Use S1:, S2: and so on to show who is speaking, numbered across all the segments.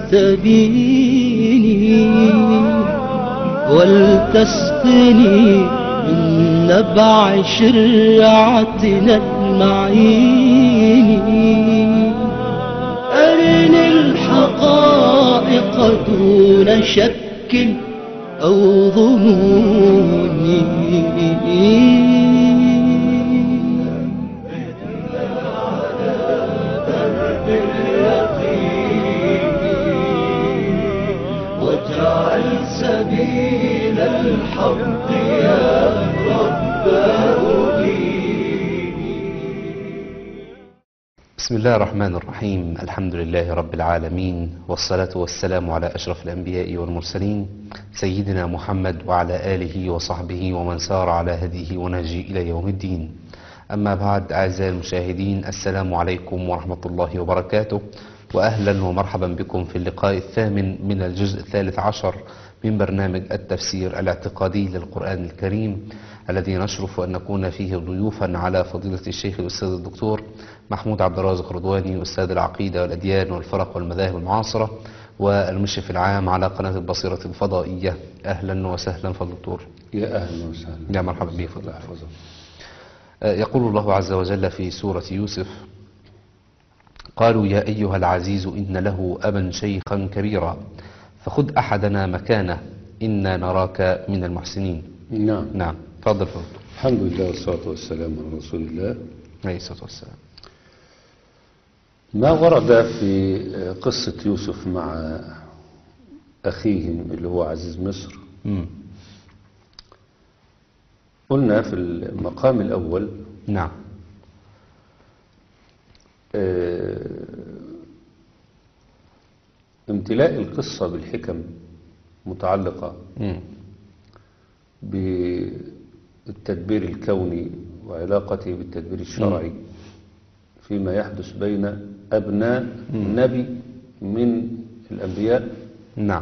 S1: تبيني ولتسقني من نبع شرعتنا المعين أرني الحقائق دون شك أو ظنون واجعل سبيل الحق يا رب
S2: بسم الله الرحمن الرحيم الحمد لله رب العالمين والصلاة والسلام على أشرف الأنبياء والمرسلين سيدنا محمد وعلى آله وصحبه ومن سار على هديه ونهجه إلى يوم الدين أما بعد أعزائي المشاهدين السلام عليكم ورحمة الله وبركاته وأهلا ومرحبا بكم في اللقاء الثامن من الجزء الثالث عشر من برنامج التفسير الاعتقادي للقرآن الكريم الذي نشرف أن نكون فيه ضيوفا على فضيلة الشيخ الأستاذ الدكتور محمود عبد الرازق رضواني أستاذ العقيدة والأديان والفرق والمذاهب المعاصرة والمشرف العام على قناة البصيرة الفضائية أهلا وسهلا فالدكتور
S3: يا أهلا وسهلا
S2: يا مرحبا بك
S3: الله يحفظك
S2: آه، يقول الله عز وجل في سورة يوسف قالوا يا أيها العزيز إن له أبا شيخا كبيرا فخذ أحدنا مكانه إنا نراك من المحسنين
S3: نعم
S2: نعم تفضل فضل
S3: الحمد لله والصلاة والسلام على رسول الله
S2: عليه الصلاة والسلام
S3: ما ورد في قصة يوسف مع أخيهم اللي هو عزيز مصر
S2: مم.
S3: قلنا في المقام الأول
S2: نعم
S3: آه، امتلاء القصة بالحكم متعلقة
S2: مم.
S3: بالتدبير الكوني وعلاقته بالتدبير الشرعي فيما يحدث بين أبناء نبي من الأنبياء
S2: نعم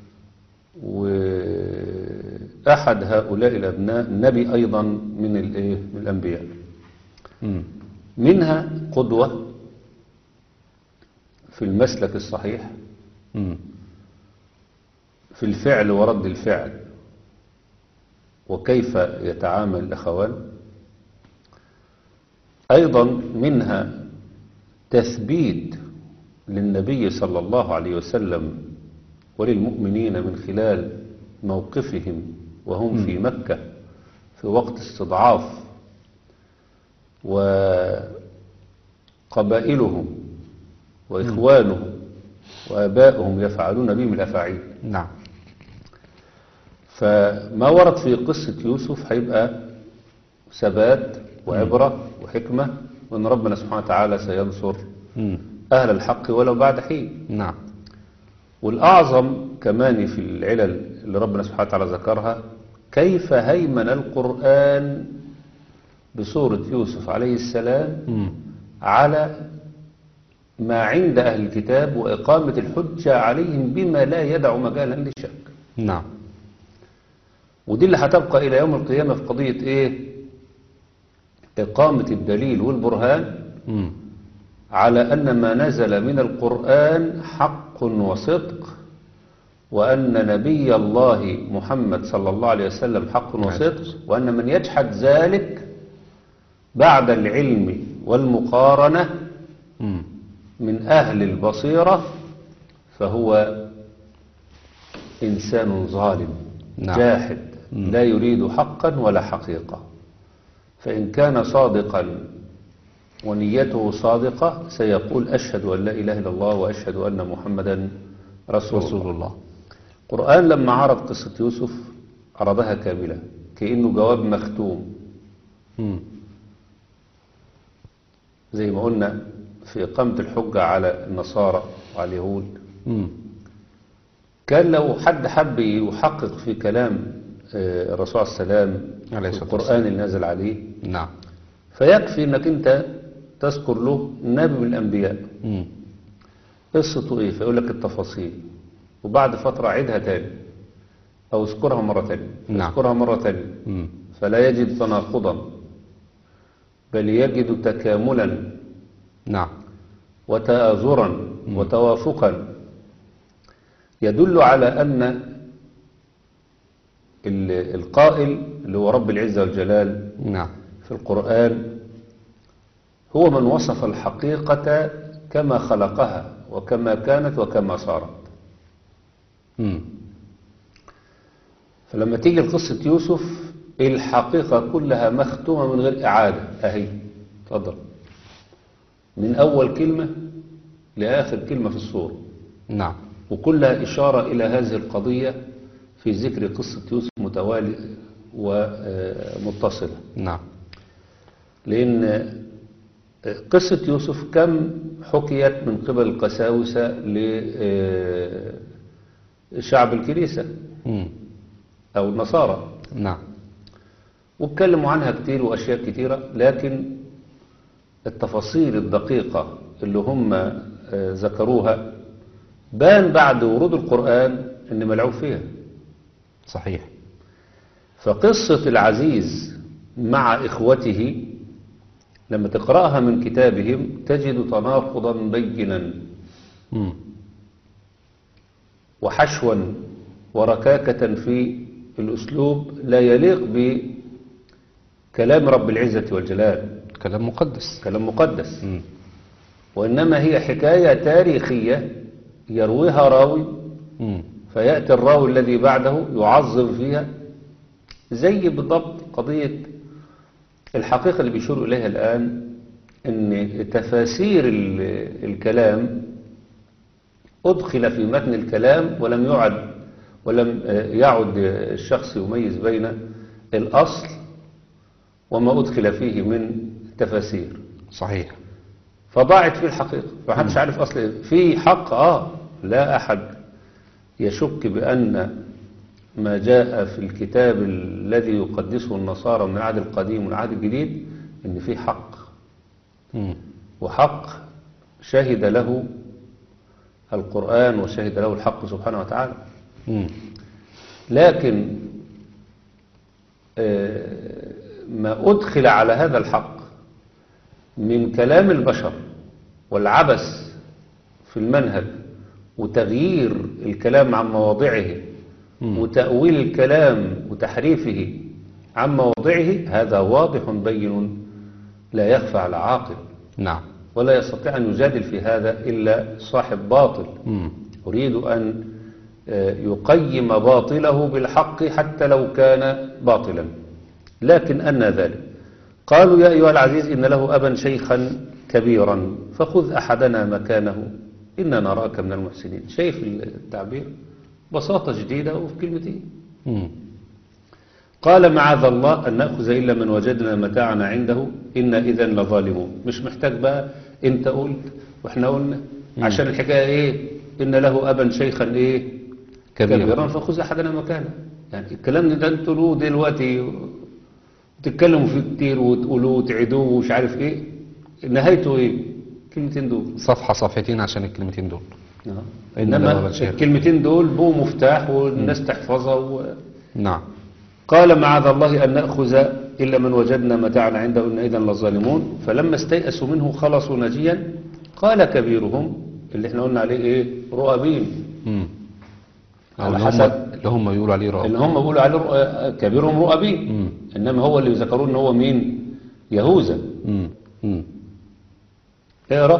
S3: وأحد هؤلاء الأبناء نبي أيضا من الإيه؟ من الأنبياء
S2: مم.
S3: منها قدوة في المسلك الصحيح
S2: مم.
S3: في الفعل ورد الفعل وكيف يتعامل الأخوان أيضا منها تثبيت للنبي صلى الله عليه وسلم وللمؤمنين من خلال موقفهم وهم في مكة في وقت استضعاف وقبائلهم وإخوانهم وآبائهم يفعلون بهم الأفاعيل
S2: نعم
S3: فما ورد في قصة يوسف هيبقى ثبات وعبرة وحكمة وأن ربنا سبحانه وتعالى سينصر
S2: مم.
S3: أهل الحق ولو بعد حين
S2: نعم
S3: والأعظم كمان في العلل اللي ربنا سبحانه وتعالى ذكرها كيف هيمن القرآن بسورة يوسف عليه السلام
S2: مم.
S3: على ما عند أهل الكتاب وإقامة الحجة عليهم بما لا يدع مجالا للشك
S2: نعم
S3: ودي اللي هتبقى إلى يوم القيامة في قضية إيه إقامة الدليل والبرهان
S2: مم.
S3: على أن ما نزل من القرآن حق وصدق وأن نبي الله محمد صلى الله عليه وسلم حق وصدق وأن من يجحد ذلك بعد العلم والمقارنة
S2: مم.
S3: من أهل البصيرة فهو إنسان ظالم
S2: نعم.
S3: جاحد لا يريد حقا ولا حقيقة فإن كان صادقا ونيته صادقة سيقول أشهد أن لا إله إلا الله وأشهد أن محمدا رسول,
S2: رسول
S3: الله
S2: الله
S3: القرآن لما عرض قصة يوسف عرضها كاملة كأنه جواب مختوم
S2: مم.
S3: زي ما قلنا في إقامة الحجة على النصارى وعلى اليهود
S2: مم.
S3: كان لو حد حب يحقق في كلام آه، الرسول عليه السلام
S2: عليه
S3: في
S2: الصلاة
S3: القرآن اللي نزل عليه
S2: نعم
S3: فيكفي انك انت تذكر له نبي من الانبياء
S2: مم.
S3: قصته ايه فيقول لك التفاصيل وبعد فترة عيدها تاني او اذكرها مرة تانية
S2: نعم.
S3: اذكرها مرة تانية
S2: مم.
S3: فلا يجد تناقضا بل يجد تكاملا
S2: نعم
S3: وتآزرا وتوافقا يدل على أن ال- القائل اللي هو رب العزة والجلال
S2: نعم
S3: في القرآن هو من وصف الحقيقة كما خلقها وكما كانت وكما صارت
S2: مم.
S3: فلما تيجي لقصة يوسف الحقيقة كلها مختومة من غير إعادة أهي اتفضل من أول كلمة لآخر كلمة في الصورة
S2: نعم
S3: وكلها إشارة إلى هذه القضية في ذكر قصة يوسف متوالي ومتصلة
S2: نعم
S3: لأن قصة يوسف كم حكيت من قبل القساوسة لشعب الكنيسة
S2: مم.
S3: أو النصارى
S2: نعم
S3: واتكلموا عنها كتير وأشياء كتيرة لكن التفاصيل الدقيقة اللي هم آه، ذكروها بان بعد ورود القرآن ان ملعوب فيها
S2: صحيح
S3: فقصة العزيز مع إخوته لما تقرأها من كتابهم تجد تناقضا بينا
S2: مم.
S3: وحشوا وركاكة في الأسلوب لا يليق بكلام رب العزة والجلال
S2: كلام مقدس
S3: كلام مقدس
S2: مم.
S3: وإنما هي حكاية تاريخية يرويها راوي
S2: مم.
S3: فيأتي الراوي الذي بعده يعظم فيها زي بالضبط قضية الحقيقة اللي بيشير إليها الآن أن تفاسير ال- الكلام أدخل في متن الكلام ولم يعد ولم آه، يعد الشخص يميز بين الأصل وما أدخل فيه من تفاسير
S2: صحيح
S3: فضاعت فيه الحقيقة فمحدش عارف أصل إيه. في حق آه لا أحد يشك بأن ما جاء في الكتاب الذي يقدسه النصارى من العهد القديم والعهد الجديد إن في حق
S2: مم.
S3: وحق شهد له القرآن وشهد له الحق سبحانه وتعالى
S2: مم.
S3: لكن آه، ما أدخل على هذا الحق من كلام البشر والعبث في المنهج وتغيير الكلام عن مواضعه وتأويل الكلام وتحريفه عن مواضعه هذا واضح بين لا يخفى على عاقل
S2: نعم
S3: ولا يستطيع أن يجادل في هذا إلا صاحب باطل
S2: مم.
S3: يريد أن آه، يقيم باطله بالحق حتى لو كان باطلا لكن أن ذلك قالوا يا أيها العزيز إن له أبا شيخا كبيرا فخذ أحدنا مكانه إنا نراك من المحسنين شايف التعبير بساطة جديدة وفي كلمتين
S2: مم.
S3: قال معاذ الله أن نأخذ إلا من وجدنا متاعنا عنده إنا إذا لظالمون مش محتاج بقى أنت قلت وإحنا قلنا عشان الحكاية إيه إن له أبا شيخا إيه
S2: كبيرا.
S3: كبيرا فخذ أحدنا مكانه يعني الكلام ده أنتوا له دلوقتي تتكلموا فيه كتير وتقولوه وتعيدوه ومش عارف إيه نهايته إيه كلمتين دول
S2: صفحة صفحتين عشان الكلمتين دول
S3: آه.
S2: إن له
S3: إنما
S2: أبا شيخ.
S3: الكلمتين دول بو مفتاح والناس تحفظها و...
S2: نعم
S3: قال معاذ الله أن نأخذ إلا من وجدنا متاعنا عنده إن إذا لظالمون فلما استيأسوا منه خلصوا نجيا قال كبيرهم اللي احنا قلنا عليه إيه رؤابين
S2: مم. أو
S3: على
S2: اللي هم,
S3: حسب-
S2: اللي هم يقولوا عليه
S3: اللي
S2: رأى
S3: هم بيقولوا عليه رؤ- كبيرهم رؤابين
S2: مم.
S3: إنما هو اللي ذكروه إن هو مين يهوذا
S2: مم. مم.
S3: اعرف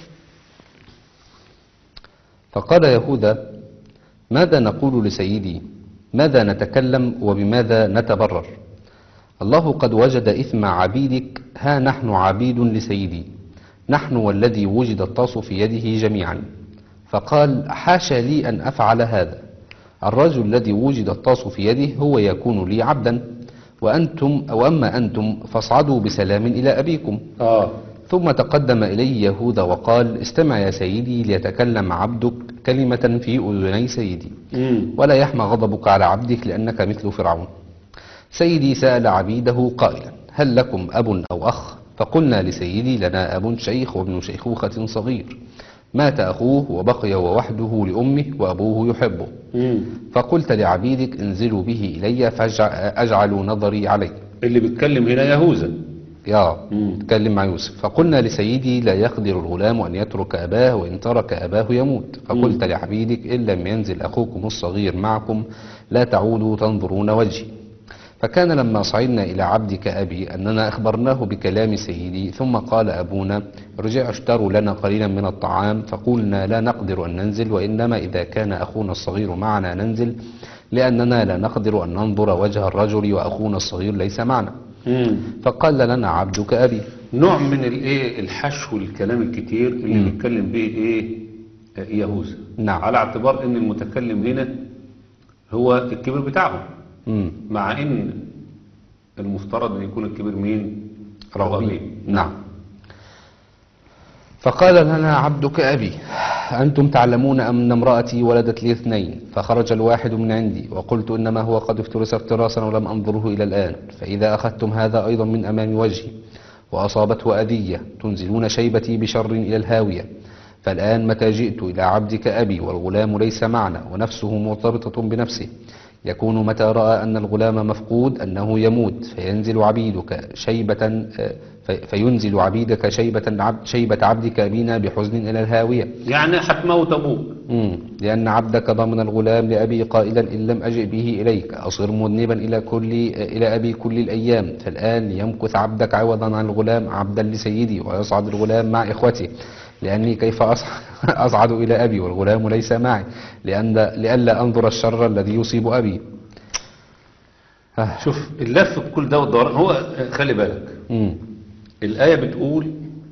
S2: فقال يهوذا ماذا نقول لسيدي ماذا نتكلم وبماذا نتبرر الله قد وجد إثم عبيدك ها نحن عبيد لسيدي نحن والذي وجد الطاس في يده جميعا فقال حاشا لي أن أفعل هذا الرجل الذي وجد الطاس في يده هو يكون لي عبدا وأنتم أو أما أنتم فاصعدوا بسلام إلى أبيكم
S3: آه
S2: ثم تقدم إليه يهوذا وقال استمع يا سيدي ليتكلم عبدك كلمة في أذني سيدي
S3: مم.
S2: ولا يحمى غضبك على عبدك لأنك مثل فرعون سيدي سأل عبيده قائلا هل لكم أب أو أخ فقلنا لسيدي لنا أب شيخ وابن شيخوخة صغير مات أخوه وبقي ووحده لأمه وأبوه يحبه
S3: مم.
S2: فقلت لعبيدك انزلوا به إلي فاجعلوا نظري عليه
S3: اللي بيتكلم هنا يهوذا
S2: يا
S3: مم.
S2: تكلم مع يوسف فقلنا لسيدي لا يقدر الغلام أن يترك أباه وإن ترك أباه يموت فقلت لعبيدك إن لم ينزل أخوكم الصغير معكم لا تعودوا تنظرون وجهي فكان لما صعدنا إلى عبدك أبي أننا أخبرناه بكلام سيدي ثم قال أبونا ارجعوا اشتروا لنا قليلا من الطعام فقلنا لا نقدر أن ننزل وإنما إذا كان أخونا الصغير معنا ننزل لأننا لا نقدر أن ننظر وجه الرجل وأخونا الصغير ليس معنا
S3: مم.
S2: فقال لنا عبدك أبي
S3: نوع من الايه الحشو الكلام الكتير اللي
S2: مم.
S3: بيتكلم به ايه آه، يهوذا
S2: نعم.
S3: على اعتبار ان المتكلم هنا هو الكبير بتاعهم
S2: مم.
S3: مع ان المفترض ان يكون الكبير مين رغبين
S2: نعم فقال لنا عبدك أبي أنتم تعلمون أن امرأتي ولدت لي اثنين فخرج الواحد من عندي وقلت إنما هو قد افترس افتراسا ولم أنظره إلى الآن فإذا أخذتم هذا أيضا من أمام وجهي وأصابته أذية تنزلون شيبتي بشر إلى الهاوية فالآن متى جئت إلى عبدك أبي والغلام ليس معنا ونفسه مرتبطة بنفسه يكون متى رأى أن الغلام مفقود أنه يموت فينزل عبيدك شيبة آه، في- فينزل عبيدك شيبة عبد شيبة عبدك أبينا بحزن إلى الهاوية
S3: يعني هتموت ابوك
S2: مم. لأن عبدك ضمن الغلام لأبي قائلا إن لم أجئ به إليك أصير مذنبا إلى كل إلى أبي كل الأيام فالآن يمكث عبدك عوضا عن الغلام عبدا لسيدي ويصعد الغلام مع إخوته لأني كيف أص- أصعد إلى أبي والغلام ليس معي لأن لئلا أنظر الشر الذي يصيب أبي آه.
S3: شوف اللف بكل ده والدوران هو آه، خلي بالك
S2: مم.
S3: الآية بتقول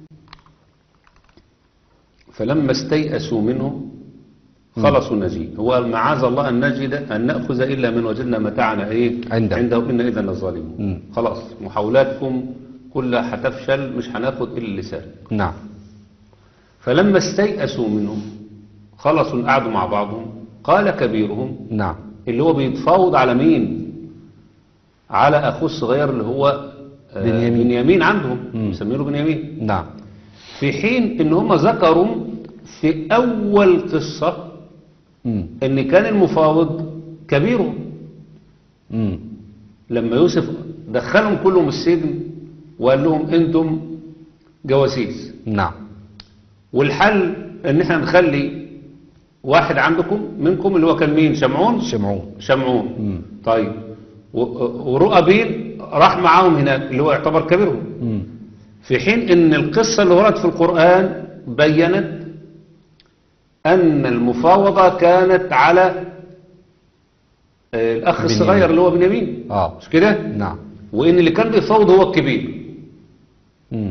S3: فلما استيأسوا منه خلصوا النجي هو معاذ الله أن نجد أن نأخذ إلا من وجدنا متاعنا إيه
S2: عنده.
S3: عنده إن إذا لظالمون
S2: مم.
S3: خلاص محاولاتكم كلها هتفشل مش هناخد إلا اللسان
S2: نعم
S3: فلما استيأسوا منه خلصوا قعدوا مع بعضهم قال كبيرهم
S2: نعم
S3: اللي هو بيتفاوض على مين على أخوه الصغير اللي هو آه،
S2: بنيامين.
S3: بنيامين عندهم
S2: مم.
S3: مسمينه بنيامين
S2: نعم
S3: في حين ان هم ذكروا في اول قصة
S2: مم.
S3: ان كان المفاوض كبيرهم
S2: مم.
S3: لما يوسف دخلهم كلهم السجن وقال لهم انتم جواسيس
S2: نعم
S3: والحل ان احنا نخلي واحد عندكم منكم اللي هو كان مين شمعون
S2: شمعون
S3: شمعون
S2: مم.
S3: طيب و- ورؤبين راح معاهم هناك اللي هو يعتبر كبيرهم
S2: مم.
S3: في حين ان القصة اللي وردت في القرآن بينت ان المفاوضة كانت على آه، الاخ
S2: بنيامين.
S3: الصغير اللي هو بنيامين
S2: آه
S3: مش كده
S2: نعم
S3: وان اللي كان بيفاوض هو الكبير
S2: مم.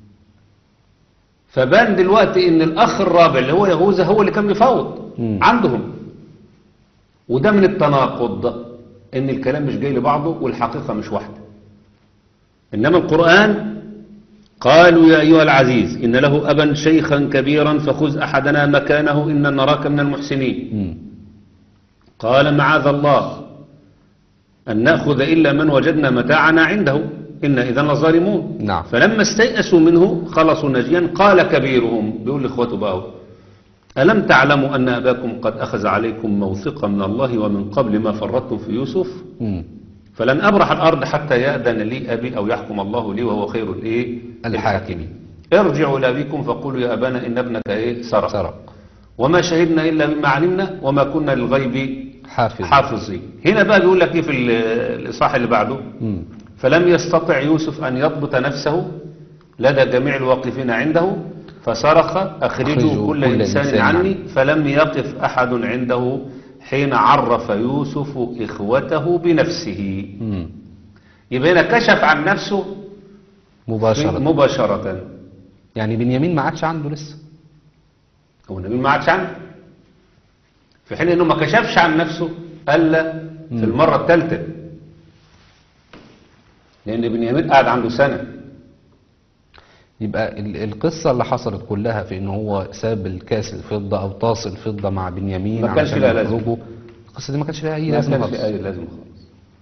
S3: فبان دلوقتي ان الاخ الرابع اللي هو يهوذا هو اللي كان بيفاوض
S2: مم.
S3: عندهم وده من التناقض ان الكلام مش جاي لبعضه والحقيقة مش واحدة انما القرآن قالوا يا ايها العزيز ان له ابا شيخا كبيرا فخذ احدنا مكانه ان نراك من المحسنين
S2: مم.
S3: قال معاذ الله أن نأخذ إلا من وجدنا متاعنا عنده إن إذا لظالمون
S2: نعم.
S3: فلما استيأسوا منه خلصوا نجيا قال كبيرهم بيقول لإخوته بقى ألم تعلموا أن أباكم قد أخذ عليكم موثقا من الله ومن قبل ما فرطتم في يوسف
S2: مم.
S3: فلن أبرح الأرض حتى يأذن لي أبي أو يحكم الله لي وهو خير الإيه
S2: الحاكمين
S3: ارجعوا إلى أبيكم فقولوا يا أبانا إن ابنك إيه سرق
S2: سرق
S3: وما شهدنا إلا بما علمنا وما كنا للغيب
S2: حافظ
S3: حافظين هنا بقى بيقول لك ايه في ال- الاصحاح اللي بعده
S2: مم.
S3: فلم يستطع يوسف ان يضبط نفسه لدى جميع الواقفين عنده فصرخ اخرجوا
S2: أخرجوا
S3: كل,
S2: كل
S3: انسان,
S2: إنسان
S3: عني
S2: عني.
S3: فلم يقف احد عنده حين عرف يوسف اخوته بنفسه
S2: مم.
S3: يبقى هنا كشف عن نفسه
S2: مباشرة
S3: مباشرة
S2: يعني بنيامين ما عادش عنده لسه
S3: هو النبي ما عادش عنه في حين انه ما كشفش عن نفسه الا في المرة الثالثة لان بنيامين قاعد عنده سنة
S2: يبقى ال- القصة اللي حصلت كلها في ان هو ساب الكاس الفضة او طاس الفضة مع بنيامين
S3: ما كانش
S2: علشان
S3: لها لازمة.
S2: يخرجوا القصة دي ما كانش لها اي
S3: ما
S2: لازمة
S3: كانش
S2: خالص
S3: أي لازم خالص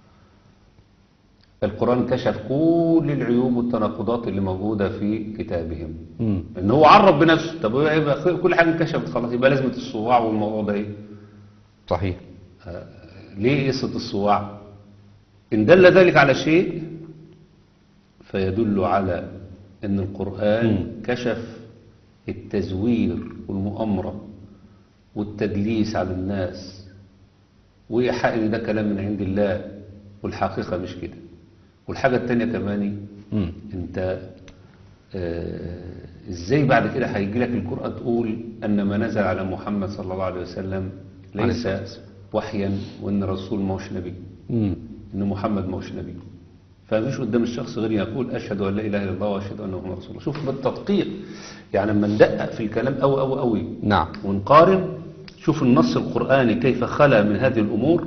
S3: القرآن كشف كل العيوب والتناقضات اللي موجودة في كتابهم
S2: مم.
S3: ان هو عرف بنفسه طب هو يبقى خ- كل حاجة انكشفت خلاص يبقى لازمة الصواع والموضوع ده ايه
S2: صحيح
S3: ليه قصة الصواع إن دل ذلك على شيء فيدل على أن القرآن كشف التزوير والمؤامرة والتدليس على الناس وإيحاء إن ده كلام من عند الله والحقيقة مش كده والحاجة التانية كمان
S2: مم.
S3: انت آه، ازاي بعد كده هيجي لك القرآن تقول ان ما نزل على محمد صلى الله عليه وسلم
S2: عليه
S3: ليس
S2: الصلاة والسلام.
S3: وحيا وان الرسول موش نبي
S2: مم.
S3: ان محمد موش نبي فمش قدام الشخص غير يقول اشهد ان لا اله الا الله واشهد ان محمد رسول الله شوف بالتدقيق يعني لما ندقق في الكلام قوي قوي قوي
S2: نعم
S3: ونقارن شوف النص القرآني كيف خلا من هذه الأمور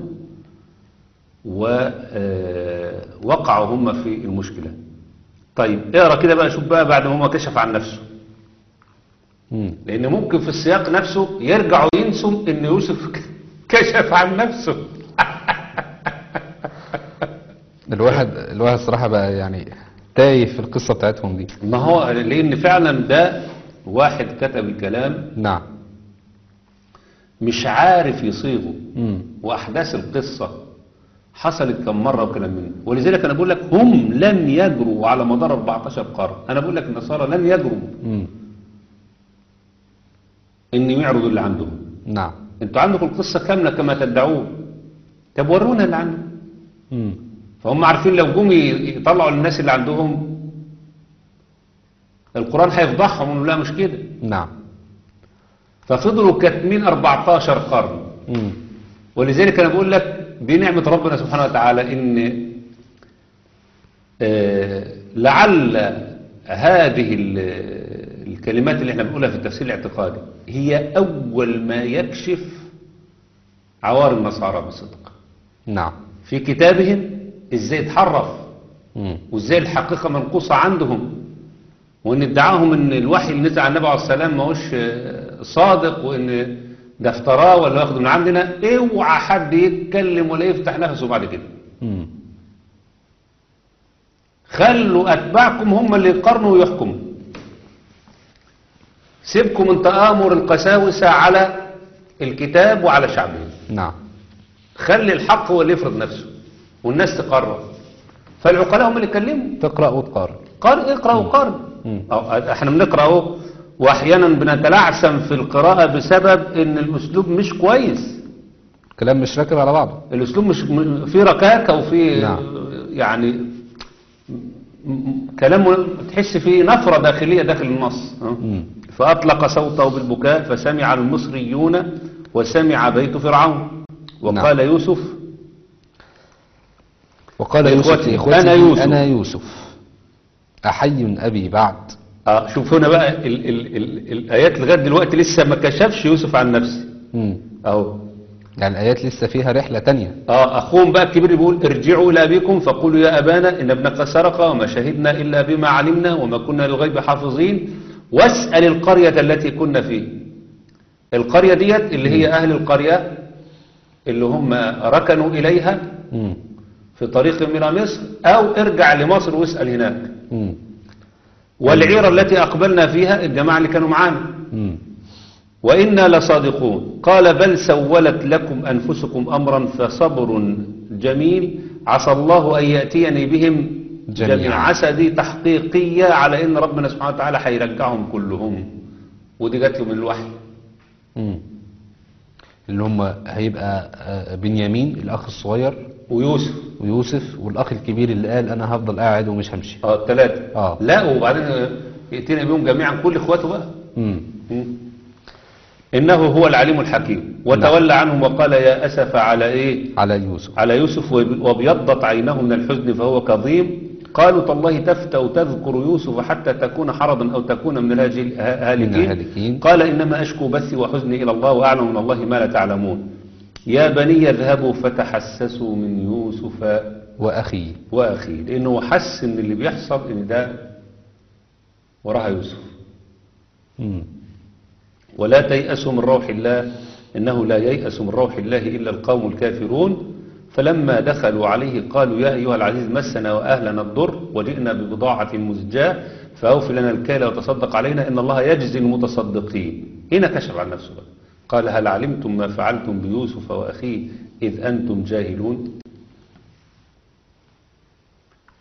S3: ووقعوا هم في المشكلة طيب اقرا كده بقى شوف بقى بعد ما هو كشف عن نفسه
S2: مم.
S3: لأن ممكن في السياق نفسه يرجعوا ينسوا إن يوسف كشف عن نفسه
S2: الواحد الواحد صراحة بقى يعني تايه في القصة بتاعتهم دي
S3: ما هو لأن فعلا ده واحد كتب الكلام
S2: نعم
S3: مش عارف يصيغه
S2: مم.
S3: وأحداث القصة حصلت كم مرة وكلام منه ولذلك أنا بقول لك هم لم يجروا على مدار 14 قرن أنا بقول لك النصارى لم يجروا
S2: مم.
S3: إن يعرضوا اللي عندهم
S2: نعم
S3: أنتوا عندكم القصة كاملة كما تدعون طب ورونا اللي عندهم
S2: مم.
S3: فهم عارفين لو جم يطلعوا للناس اللي عندهم القرآن هيفضحهم ونقول لا مش كده
S2: نعم
S3: ففضلوا كاتمين 14 قرن
S2: مم.
S3: ولذلك أنا بقول لك دي نعمة ربنا سبحانه وتعالى إن آه، لعل هذه ال- الكلمات اللي احنا بنقولها في التفسير الاعتقادي هي أول ما يكشف عوار النصارى بصدق
S2: نعم
S3: في كتابهم ازاي اتحرف
S2: مم.
S3: وازاي الحقيقة منقوصة عندهم وان ادعاهم ان الوحي اللي نزل على النبي عليه السلام ما هوش آه، صادق وان ده افتراه ولا واخده من عندنا اوعى حد يتكلم ولا يفتح نفسه بعد كده
S2: مم.
S3: خلوا اتباعكم هم اللي يقارنوا ويحكموا سيبكم من تآمر القساوسة على الكتاب وعلى شعبه
S2: نعم
S3: خلي الحق هو اللي يفرض نفسه والناس تقرر فالعقلاء هم اللي يتكلموا
S2: تقرأ وتقارن
S3: قارئ اقرأ وقارن
S2: مم.
S3: أو احنا بنقرأ اهو واحيانا بنتلعثم في القراءة بسبب ان الاسلوب مش كويس
S2: كلام مش راكب على بعضه
S3: الاسلوب مش م- في ركاكة وفي
S2: نعم.
S3: يعني م- م- كلام تحس فيه نفرة داخلية داخل النص ها؟
S2: مم.
S3: فأطلق صوته بالبكاء فسمع المصريون وسمع بيت فرعون وقال يوسف
S2: وقال
S3: لإخوته،
S2: يوسف لإخوته
S3: أنا يوسف.
S2: أنا يوسف أحي أبي بعد
S3: آه شوف هنا بقى ال ال ال الآيات لغاية دلوقتي لسه ما كشفش يوسف عن نفسه
S2: مم.
S3: أهو
S2: يعني الآيات لسه فيها رحلة تانية
S3: آه أخوهم بقى الكبير بيقول ارجعوا إلى أبيكم فقولوا يا أبانا إن ابنك سرق وما شهدنا إلا بما علمنا وما كنا للغيب حافظين واسأل القرية التي كنا فيه القرية ديت اللي هي أهل القرية اللي هم ركنوا إليها
S2: مم.
S3: في طريق من مصر أو ارجع لمصر واسأل هناك
S2: مم.
S3: والعيرة التي أقبلنا فيها الجماعة اللي كانوا معانا
S2: مم.
S3: وإنا لصادقون قال بل سولت لكم أنفسكم أمرا فصبر جميل عسى الله أن يأتيني بهم
S2: جميعا.
S3: جميعا عسى دي تحقيقية على إن ربنا سبحانه وتعالى هيرجعهم كلهم ودي جات له من الوحي
S2: مم. اللي هم هيبقى آه، بنيامين الأخ الصغير
S3: ويوسف
S2: ويوسف والأخ الكبير اللي قال أنا هفضل قاعد ومش همشي
S3: اه الثلاثة
S2: آه.
S3: لا وبعدين يأتينا بهم جميعا كل إخواته بقى
S2: مم.
S3: مم. إنه هو العليم الحكيم وتولى عنهم وقال يا أسف على إيه
S2: على يوسف
S3: على يوسف وابيضت عينه من الحزن فهو كظيم قالوا تالله تفتأ تذكر يوسف حتى تكون حرضا أو تكون من الهاجل-
S2: من
S3: الهالكين
S2: الهالكين.
S3: قال إنما أشكو بثي وحزني إلى الله وأعلم من الله ما لا تعلمون يا بني اذهبوا فتحسسوا من يوسف
S2: وأخي
S3: وأخيه لأنه حس إن اللي بيحصل إن ده وراها يوسف
S2: مم.
S3: ولا تيأسوا من روح الله إنه لا ييأس من روح الله إلا القوم الكافرون فلما دخلوا عليه قالوا يا أيها العزيز مسنا وأهلنا الضر وجئنا ببضاعة مزجاة فأوف لنا الكيل وتصدق علينا إن الله يجزي المتصدقين هنا كشف عن نفسه بقى. قال هل علمتم ما فعلتم بيوسف وأخيه إذ أنتم جاهلون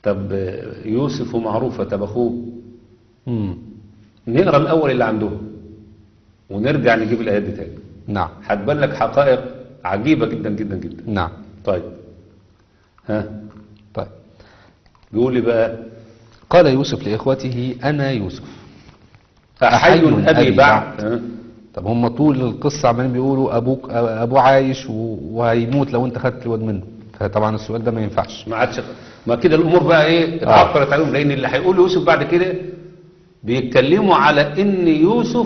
S3: طب آه، يوسف ومعروفة طب أخوه
S2: مم.
S3: نقرأ الأول اللي عندهم ونرجع نجيب الآيات دي تاني
S2: نعم
S3: هتبان لك حقائق عجيبة جدا جدا جدا
S2: نعم
S3: طيب ها
S2: طيب
S3: بيقول لي بقى
S2: قال يوسف لإخوته أنا يوسف
S3: أحي
S2: أحي
S3: أبي
S2: أبي
S3: بعد ها؟
S2: طب هم طول القصة عمالين بيقولوا أبوك أبوه عايش و- وهيموت لو أنت خدت الواد منه فطبعا السؤال ده ما ينفعش
S3: ما عادش ما كده الامور بقى ايه اتعكرت عليهم لان اللي هيقول يوسف بعد كده بيتكلموا على ان يوسف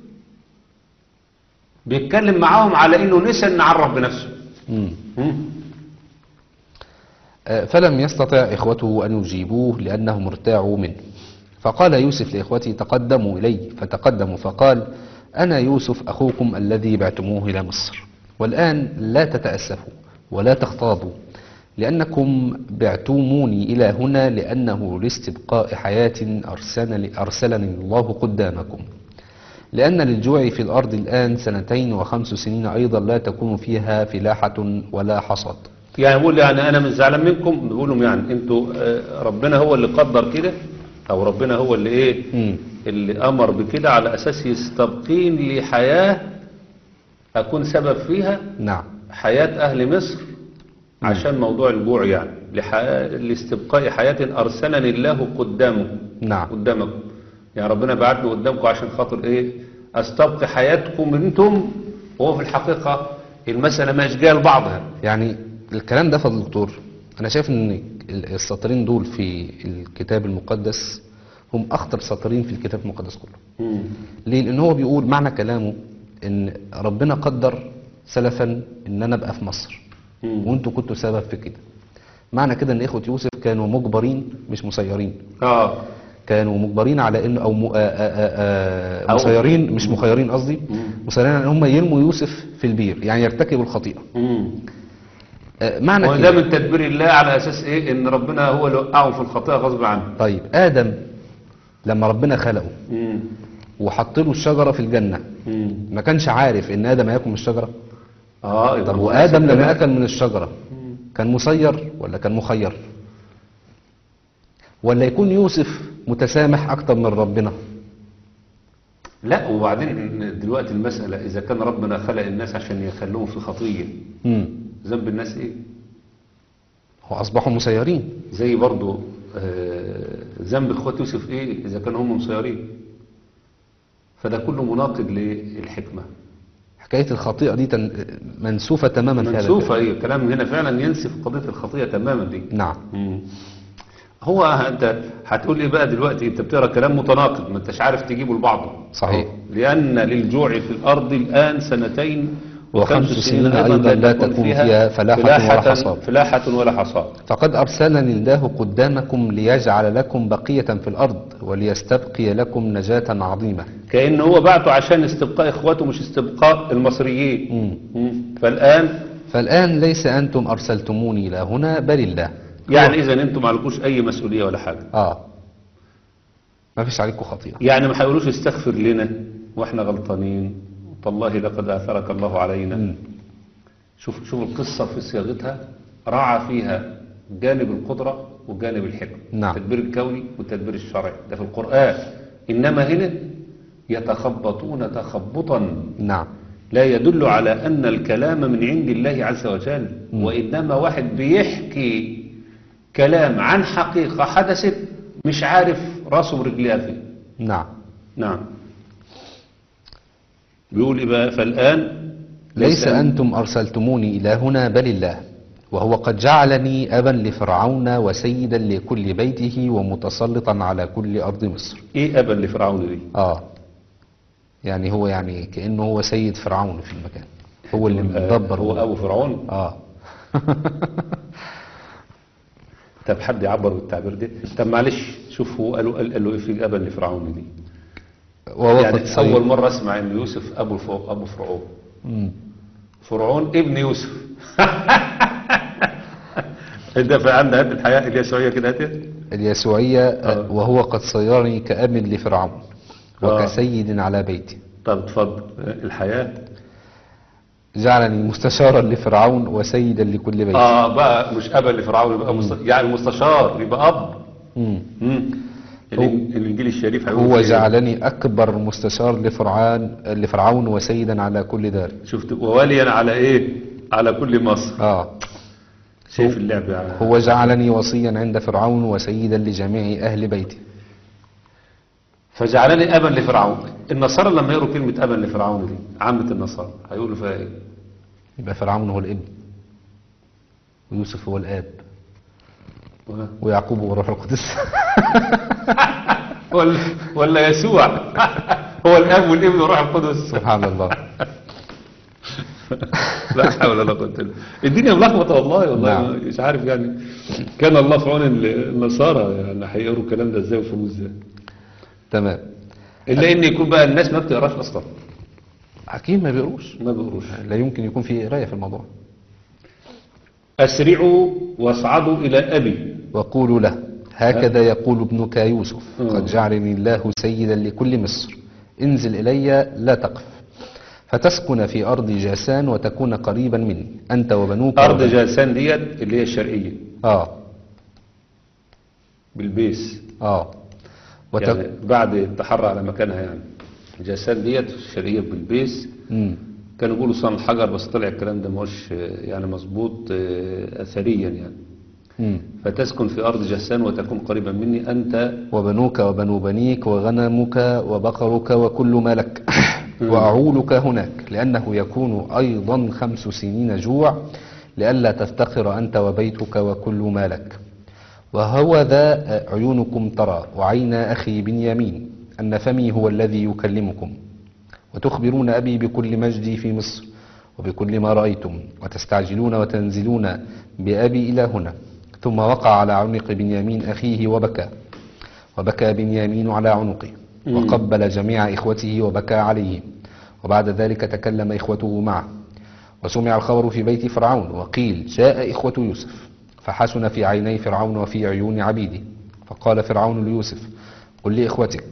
S3: بيتكلم معاهم على انه نسى ان عرف بنفسه
S2: مم.
S3: مم.
S2: آه، فلم يستطع إخوته أن يجيبوه لأنهم ارتاعوا منه فقال يوسف لإخوته تقدموا إلي فتقدموا فقال أنا يوسف أخوكم الذي بعتموه إلى مصر والآن لا تتأسفوا ولا تغتاظوا لأنكم بعتموني إلى هنا لأنه لاستبقاء حياة أرسلني, أرسلني الله قدامكم لأن للجوع في الأرض الآن سنتين وخمس سنين أيضا لا تكون فيها فلاحة ولا حصاد
S3: يعني بيقول يعني انا مش زعلان منكم بيقول لهم يعني انتوا آه، ربنا هو اللي قدر كده او ربنا هو اللي ايه
S2: مم.
S3: اللي امر بكده على اساس يستبقين لحياه اكون سبب فيها
S2: نعم
S3: حياة أهل مصر عشان موضوع الجوع يعني لحياة لاستبقاء حياة أرسلني الله قدامكم
S2: نعم
S3: قدامكم يعني ربنا بعتني قدامكم عشان خاطر إيه أستبقي حياتكم أنتم وهو في الحقيقة المسألة مش جاية لبعضها
S2: يعني الكلام ده فضل الدكتور انا شايف ان السطرين دول في الكتاب المقدس هم اخطر سطرين في الكتاب المقدس كله ليه لان هو بيقول معنى كلامه ان ربنا قدر سلفا ان انا ابقى في مصر
S3: مم.
S2: وانتوا كنتوا سبب في كده معنى كده ان اخوة يوسف كانوا مجبرين مش مسيرين
S3: آه
S2: كانوا مجبرين على انه او م... آ آ آ آ
S3: أو-
S2: مسيرين مش مخيرين قصدي
S3: مم.
S2: مسيرين ان هم يرموا يوسف في البير يعني يرتكبوا الخطيئة
S3: مم.
S2: آه، معنى
S3: وده
S2: كده
S3: من تدبير الله على أساس إيه إن ربنا هو اللي وقعهم في الخطيئة غصب عنه
S2: طيب آدم لما ربنا خلقه
S3: مم.
S2: وحط له الشجرة في الجنة
S3: مم.
S2: ما كانش عارف إن آدم هياكل من الشجرة
S3: آه يبقى
S2: طب
S3: هو
S2: وآدم
S3: نفس
S2: لما
S3: الكلام.
S2: أكل من الشجرة كان مسير ولا كان مخير ولا يكون يوسف متسامح أكتر من ربنا
S3: لا وبعدين دلوقتي المسألة إذا كان ربنا خلق الناس عشان يخلوهم في خطية
S2: مم.
S3: ذنب الناس إيه؟
S2: هو أصبحوا مسيرين
S3: زي برضو آه، ذنب اخوات يوسف ايه اذا كانوا هم مسيرين فده كله مناقض للحكمة
S2: حكاية الخطيئة دي تن... منسوفة تماما في هذا
S3: منسوفة
S2: الكلام.
S3: ايه الكلام هنا فعلا ينسف قضية الخطية تماما دي
S2: نعم
S3: مم. هو انت هتقول لي بقى دلوقتي انت بتقرا كلام متناقض ما انتش عارف تجيبه لبعضه
S2: صحيح.
S3: أهو. لان للجوع في الارض الان سنتين
S2: وخمس سنين أيضا لا تكون فيها فلاحة ولا حصاد.
S3: فلاحة ولا حصاد
S2: فقد أرسلني الله قدامكم ليجعل لكم بقية في الأرض وليستبقي لكم نجاة عظيمة
S3: كأن هو بعته عشان استبقاء اخواته مش استبقاء المصريين
S2: مم.
S3: مم. فالآن
S2: فالآن ليس أنتم أرسلتموني إلى هنا بل الله
S3: يعني إذا أنتم ما عليكوش أي مسؤولية ولا حاجة
S2: آه ما فيش عليكم خطيئة
S3: يعني ما هيقولوش استغفر لنا وإحنا غلطانين تالله لقد آثرك الله علينا
S2: مم.
S3: شوف شوف القصة في صياغتها راعى فيها جانب القدرة وجانب الحكمة
S2: نعم.
S3: التدبير الكوني والتدبير الشرعي ده في القرآن إنما هنا يتخبطون تخبطا
S2: نعم
S3: لا يدل على أن الكلام من عند الله عز وجل وإنما واحد بيحكي كلام عن حقيقة حدثت مش عارف راسه برجليها فين
S2: نعم
S3: نعم بيقول إيه بقى فالآن
S2: ليس أنتم أرسلتموني إلى هنا بل الله وهو قد جعلني أبا لفرعون وسيدا لكل بيته ومتسلطا على كل أرض مصر
S3: إيه أبا لفرعون دي
S2: آه يعني هو يعني كأنه هو سيد فرعون في المكان هو اللي مدبر
S3: هو أبو فرعون
S2: آه
S3: طب حد يعبر بالتعبير ده طب معلش شوف هو قالوا قال قال له إيه في أبا لفرعون دي
S2: وهو قد
S3: يعني
S2: سيد
S3: أول مرة أسمع إن يوسف أبو الف- أبو فرعون
S2: مم.
S3: فرعون ابن يوسف ده في عندنا هات الحياة اليسوعية كده هات
S2: اليسوعية
S3: آه.
S2: وهو قد صيرني كأب لفرعون
S3: آه.
S2: وكسيد على بيتي
S3: طب اتفضل الحياة
S2: جعلني مستشارا لفرعون وسيدا لكل بيت
S3: اه بقى مش ابا لفرعون يبقى مست... يعني مستشار يبقى اب
S2: مم.
S3: مم. الإن- الانجيل الشريف هيقول
S2: هو
S3: فيه إيه؟
S2: جعلني أكبر مستشار لفرعون لفرعون وسيدا على كل دار
S3: شفت وواليا على ايه على كل مصر
S2: آه
S3: شايف اللعب يعني
S2: هو جعلني وصيا عند فرعون وسيدا لجميع أهل بيته
S3: فجعلني ابا لفرعون النصارى لما يقروا كلمه ابا لفرعون دي عامه النصارى هيقولوا فيها ايه
S2: يبقى فرعون هو الابن ويوسف هو الآب
S3: و-
S2: ويعقوب هو الروح القدس
S3: ولا ولا يسوع هو الاب والابن والروح القدس
S2: سبحان الله
S3: لا حول ولا قوه الا بالله الدنيا ملخبطه والله والله
S2: نعم.
S3: مش عارف يعني كان الله في عون النصارى يعني هيقروا الكلام ده ازاي ويفهموه ازاي
S2: تمام
S3: الا ان يكون بقى الناس ما بتقراش اصلا
S2: أكيد ما بيقروش
S3: ما بيقروش
S2: لا يمكن يكون في قراية في الموضوع
S3: اسرعوا واصعدوا الى ابي
S2: وقولوا له هكذا يقول ابنك يوسف
S3: مم.
S2: قد جعلني الله سيدا لكل مصر انزل إلي لا تقف فتسكن في أرض جاسان وتكون قريبا مني أنت وبنوك
S3: ارض
S2: وبنوك.
S3: جاسان ديت اللي هي الشرقيه
S2: آه
S3: بالبيس
S2: آه وت...
S3: يعني بعد التحرى على مكانها يعني جاسان ديت الشرقيه بالبيس
S2: مم.
S3: كانوا بيقولوا صنع الحجر بس طلع الكلام ده مش يعني مظبوط آه، اثريا يعني
S2: مم.
S3: فتسكن في ارض جاسان وتكون قريبا مني انت
S2: وبنوك وبنو بنيك وغنمك وبقرك وكل ما لك وأعولك هناك لأنه يكون أيضا خمس سنين جوع لئلا تفتقر أنت وبيتك وكل ما لك وهو ذا عيونكم ترى وعين أخي بنيامين أن فمي هو الذي يكلمكم وتخبرون أبي بكل مجدي في مصر وبكل ما رأيتم وتستعجلون وتنزلون بأبي إلى هنا ثم وقع على عنق بنيامين أخيه وبكى وبكى بنيامين على عنقه وقبل جميع إخوته وبكى عليهم وبعد ذلك تكلم إخوته معه وسمع الخبر في بيت فرعون وقيل جاء إخوة يوسف فحسن في عيني فرعون وفي عيون عبيده فقال فرعون ليوسف قل لإخوتك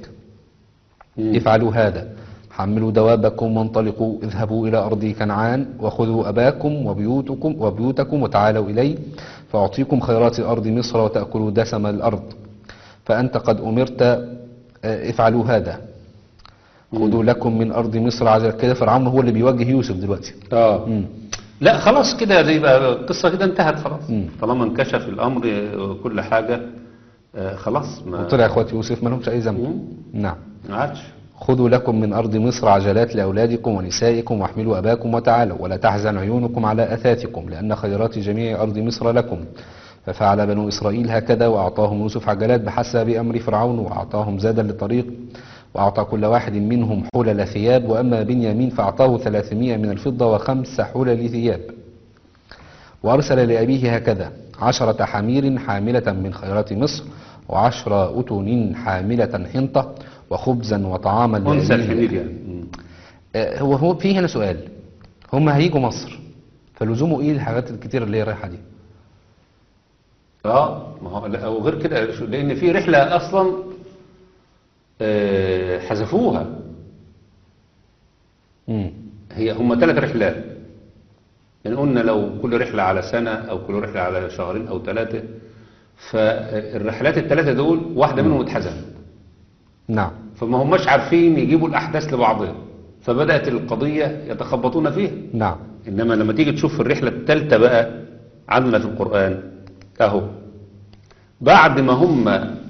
S2: افعلوا هذا حملوا دوابكم وانطلقوا اذهبوا إلى أرض كنعان وخذوا أباكم وبيوتكم وبيوتكم وتعالوا إلي فأعطيكم خيرات أرض مصر وتأكلوا دسم الأرض فأنت قد أمرت آه، افعلوا هذا خذوا لكم من أرض مصر عجل كده فرعون هو اللي بيوجه يوسف دلوقتي
S3: اه
S2: مم.
S3: لا خلاص كده زي بقى القصه كده انتهت خلاص
S2: مم.
S3: طالما انكشف الامر آه، كل حاجه آه، خلاص ما
S2: وطلع إخوة يوسف ما لهمش أي ذنب
S3: مم.
S2: نعم
S3: ما عادش
S2: خذوا لكم من أرض مصر عجلات لأولادكم ونسائكم واحملوا أباكم وتعالوا ولا تحزن عيونكم على أثاثكم لأن خيرات جميع أرض مصر لكم ففعل بنو إسرائيل هكذا وأعطاهم يوسف عجلات بحسب أمر فرعون وأعطاهم زادا للطريق وأعطى كل واحد منهم حلل ثياب وأما بنيامين فأعطاه ثلاثمائة من الفضة وخمس حلل ثياب وأرسل لأبيه هكذا عشرة حمير حاملة من خيرات مصر وعشر أتن حاملة حنطة وخبزا وطعاما
S3: انثى
S2: لأبيه.
S3: الحمير يعني مم.
S2: آه، هو هو في هنا سؤال هم هيجوا مصر فلزومه ايه الحاجات الكتير اللي هي رايحه دي
S3: اه ما هو لا وغير كده شو- لان في رحله اصلا آه، حذفوها
S2: امم
S3: هي هم ثلاث رحلات يعني قلنا لو كل رحله على سنه او كل رحله على شهرين او ثلاثه فالرحلات الثلاثه دول واحده منهم اتحذفت
S2: نعم
S3: فما هماش عارفين يجيبوا الاحداث لبعضها فبدات القضيه يتخبطون فيها
S2: نعم
S3: انما لما تيجي تشوف في الرحله الثالثه بقى عندنا في القران اهو بعد ما هم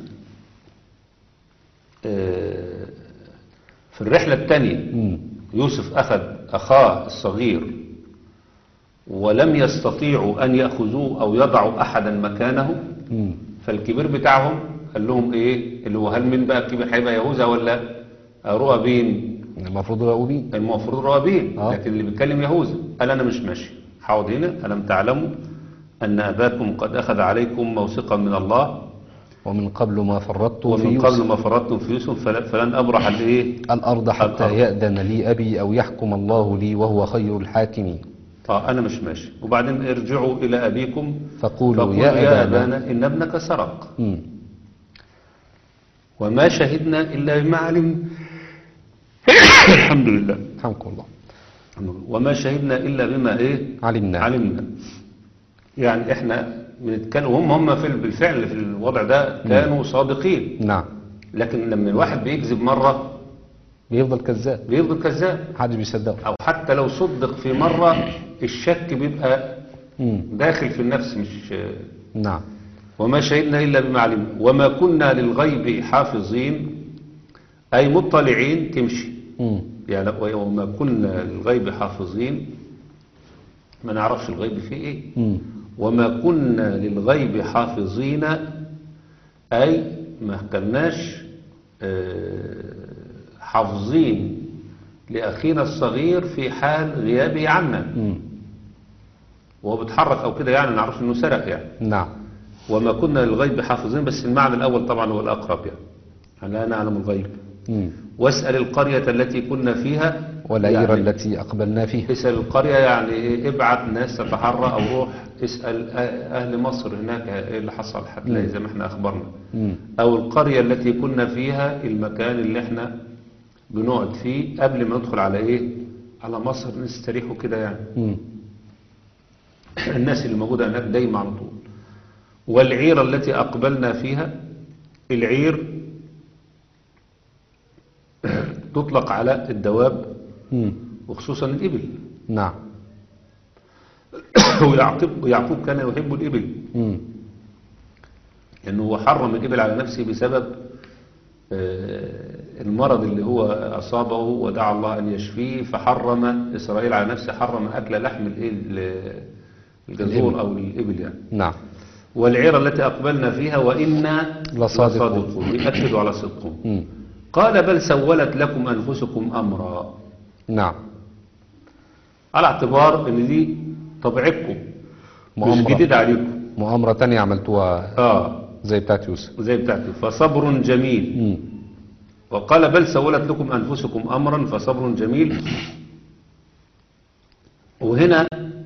S3: آه، في الرحله الثانيه
S2: امم
S3: يوسف اخذ اخاه الصغير ولم يستطيعوا ان ياخذوه او يضعوا احدا مكانه
S2: امم
S3: فالكبير بتاعهم قال لهم ايه اللي هو هل من بقى الكبير هيبقى يهوذا ولا رؤبين
S2: المفروض يراقبين
S3: المفروض رؤبين
S2: آه.
S3: لكن اللي بيتكلم يهوذا قال انا مش ماشي حاضر هنا الم تعلموا ان اباكم قد اخذ عليكم موثقا من الله
S2: ومن قبل ما فرطتم في
S3: ومن
S2: يوسف
S3: قبل ما فرطتم في يوسف فل- فلن ابرح الايه
S2: الأرض حتى
S3: الأرض.
S2: يأذن لي أبي أو يحكم الله لي وهو خير الحاكمين
S3: اه انا مش ماشي وبعدين ارجعوا الى ابيكم
S2: فقولوا
S3: فقولوا
S2: يا
S3: يا
S2: أبانا
S3: ابانا ان ابنك سرق
S2: مم.
S3: وما شهدنا الا بما علمنا الحمد لله
S2: رحمكم الله
S3: وما شهدنا إلا بما إيه
S2: علمنا
S3: علمنا يعني احنا بنتكلم وهم هم في بالفعل في الوضع ده كانوا صادقين
S2: نعم
S3: لكن لما الواحد بيكذب مرة
S2: بيفضل كذاب
S3: بيفضل كذاب
S2: محدش بيصدقه
S3: او حتى لو صدق في مرة الشك بيبقى
S2: مم.
S3: داخل في النفس مش
S2: نعم
S3: وما شهدنا إلا بما علمنا وما كنا للغيب حافظين أي مطلعين تمشي
S2: مم.
S3: يعني وما كنا للغيب حافظين ما نعرفش الغيب فيه ايه
S2: مم.
S3: وما كنا للغيب حافظين أي ما كناش آه، حافظين لأخينا الصغير في حال غيابه عنا
S2: مم.
S3: وهو بيتحرك أو كده يعني نعرف إنه سرق يعني
S2: نعم
S3: وما كنا للغيب حافظين بس المعنى الأول طبعا هو الأقرب يعني يعني لا نعلم الغيب
S2: مم.
S3: واسأل القرية التي كنا فيها
S2: والعير
S3: يعني
S2: التي أقبلنا فيها
S3: اسأل القرية يعني إيه؟ ابعت ناس تتحرى أو روح اسأل أ- أهل مصر هناك إيه اللي حصل هتلاقي زي ما احنا أخبرنا
S2: مم.
S3: أو القرية التي كنا فيها المكان اللي احنا بنقعد فيه قبل ما ندخل على إيه على مصر نستريحوا كده يعني
S2: مم.
S3: الناس اللي موجودة هناك دايما على طول والعير التي أقبلنا فيها العير تطلق على الدواب
S2: مم.
S3: وخصوصا الإبل
S2: نعم
S3: ويعقوب يعقوب كان يحب الإبل
S2: مم.
S3: لأنه هو حرم الإبل على نفسه بسبب آه، المرض اللي هو أصابه ودعا الله أن يشفيه فحرم إسرائيل على نفسه حرم أكل لحم الإيه؟ ال- الجزور أو الإبل يعني
S2: نعم
S3: والعير التي أقبلنا فيها وإنا
S2: لصادقون.
S3: لصادقون يأكدوا على صدقهم
S2: مم.
S3: قال بل سولت لكم أنفسكم أمرا
S2: نعم
S3: على اعتبار ان دي طبيعتكم مش
S2: مؤامرة.
S3: جديد عليكم
S2: مؤامرة تانية عملتوها
S3: اه
S2: زي بتاعت يوسف
S3: زي بتاعتي فصبر جميل
S2: مم.
S3: وقال بل سولت لكم أنفسكم أمرا فصبر جميل وهنا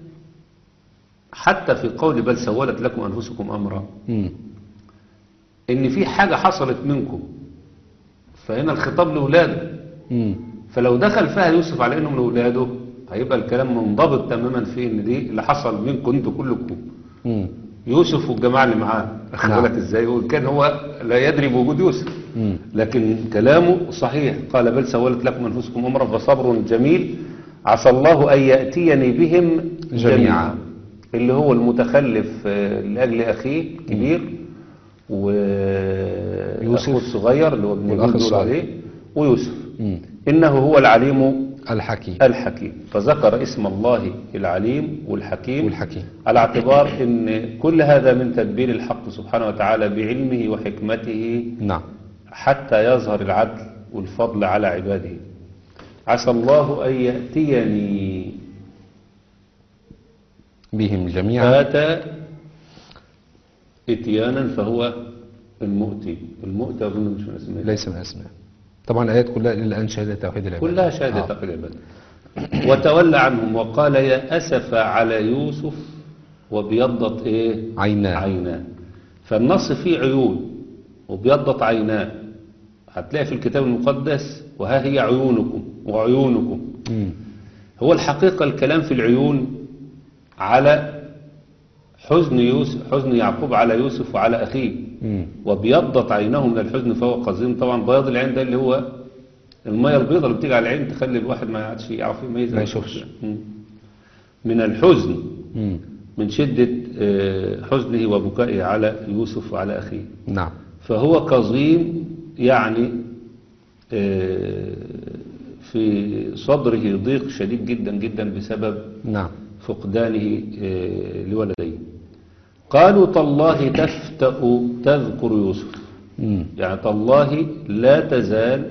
S3: حتى في قول بل سولت لكم أنفسكم أمرا
S2: مم.
S3: إن في حاجة حصلت منكم فهنا الخطاب لأولاده
S2: مم.
S3: فلو دخل فيها يوسف على إنه من أولاده هيبقى الكلام منضبط تماما في إن دي اللي حصل منكم أنتوا كلكم
S2: مم.
S3: يوسف والجماعة اللي معاه أخذ
S2: نعم.
S3: بالك إزاي وكان هو لا يدري بوجود يوسف
S2: مم.
S3: لكن كلامه صحيح قال بل سولت لكم أنفسكم أمرا فصبر جميل عسى الله أن يأتيني بهم
S2: جميعا.
S3: جميعا اللي هو المتخلف آه، لأجل أخيه كبير
S2: يوسف.
S3: وأخوه الصغير اللي هو ابن
S2: والأخ
S3: بيقول
S2: الصغير.
S3: عليه ويوسف
S2: مم.
S3: إنه هو العليم
S2: الحكيم
S3: الحكيم فذكر اسم الله العليم والحكيم
S2: والحكيم.
S3: على اعتبار ان كل هذا من تدبير الحق سبحانه وتعالى بعلمه وحكمته
S2: نعم
S3: حتى يظهر العدل والفضل على عباده عسى الله أن يأتيني
S2: بهم جميعا
S3: آتى إتيانا فهو المؤتي المؤتي أظن مش من اسمه
S2: ليس من الأسماء طبعا الآيات كلها إلى الآن شهادة توحيد العباد
S3: كلها شهادة
S2: آه.
S3: تقل العباد وتولى عنهم وقال يا أسف على يوسف وبيضت إيه
S2: عيناه.
S3: عيناه فالنص فيه عيون وبيضت عيناه هتلاقي في الكتاب المقدس وها هي عيونكم وعيونكم
S2: مم.
S3: هو الحقيقة الكلام في العيون على حزن يوسف حزن يعقوب على يوسف وعلى أخيه
S2: مم.
S3: وبيضت عينه من الحزن فهو قزيم طبعا بياض العين ده اللي هو المية البيضاء اللي بتيجي على العين تخلي الواحد ما يعرفش يعرف يميز
S2: ما يشوفش.
S3: مم. من الحزن
S2: مم.
S3: من شدة آه، حزنه وبكائه على يوسف وعلى أخيه
S2: نعم
S3: فهو كظيم يعني آه، في صدره ضيق شديد جدا جدا بسبب
S2: نعم
S3: فقدانه آه، لولديه قالوا تالله تفتأ تذكر يوسف
S2: مم.
S3: يعني تالله لا تزال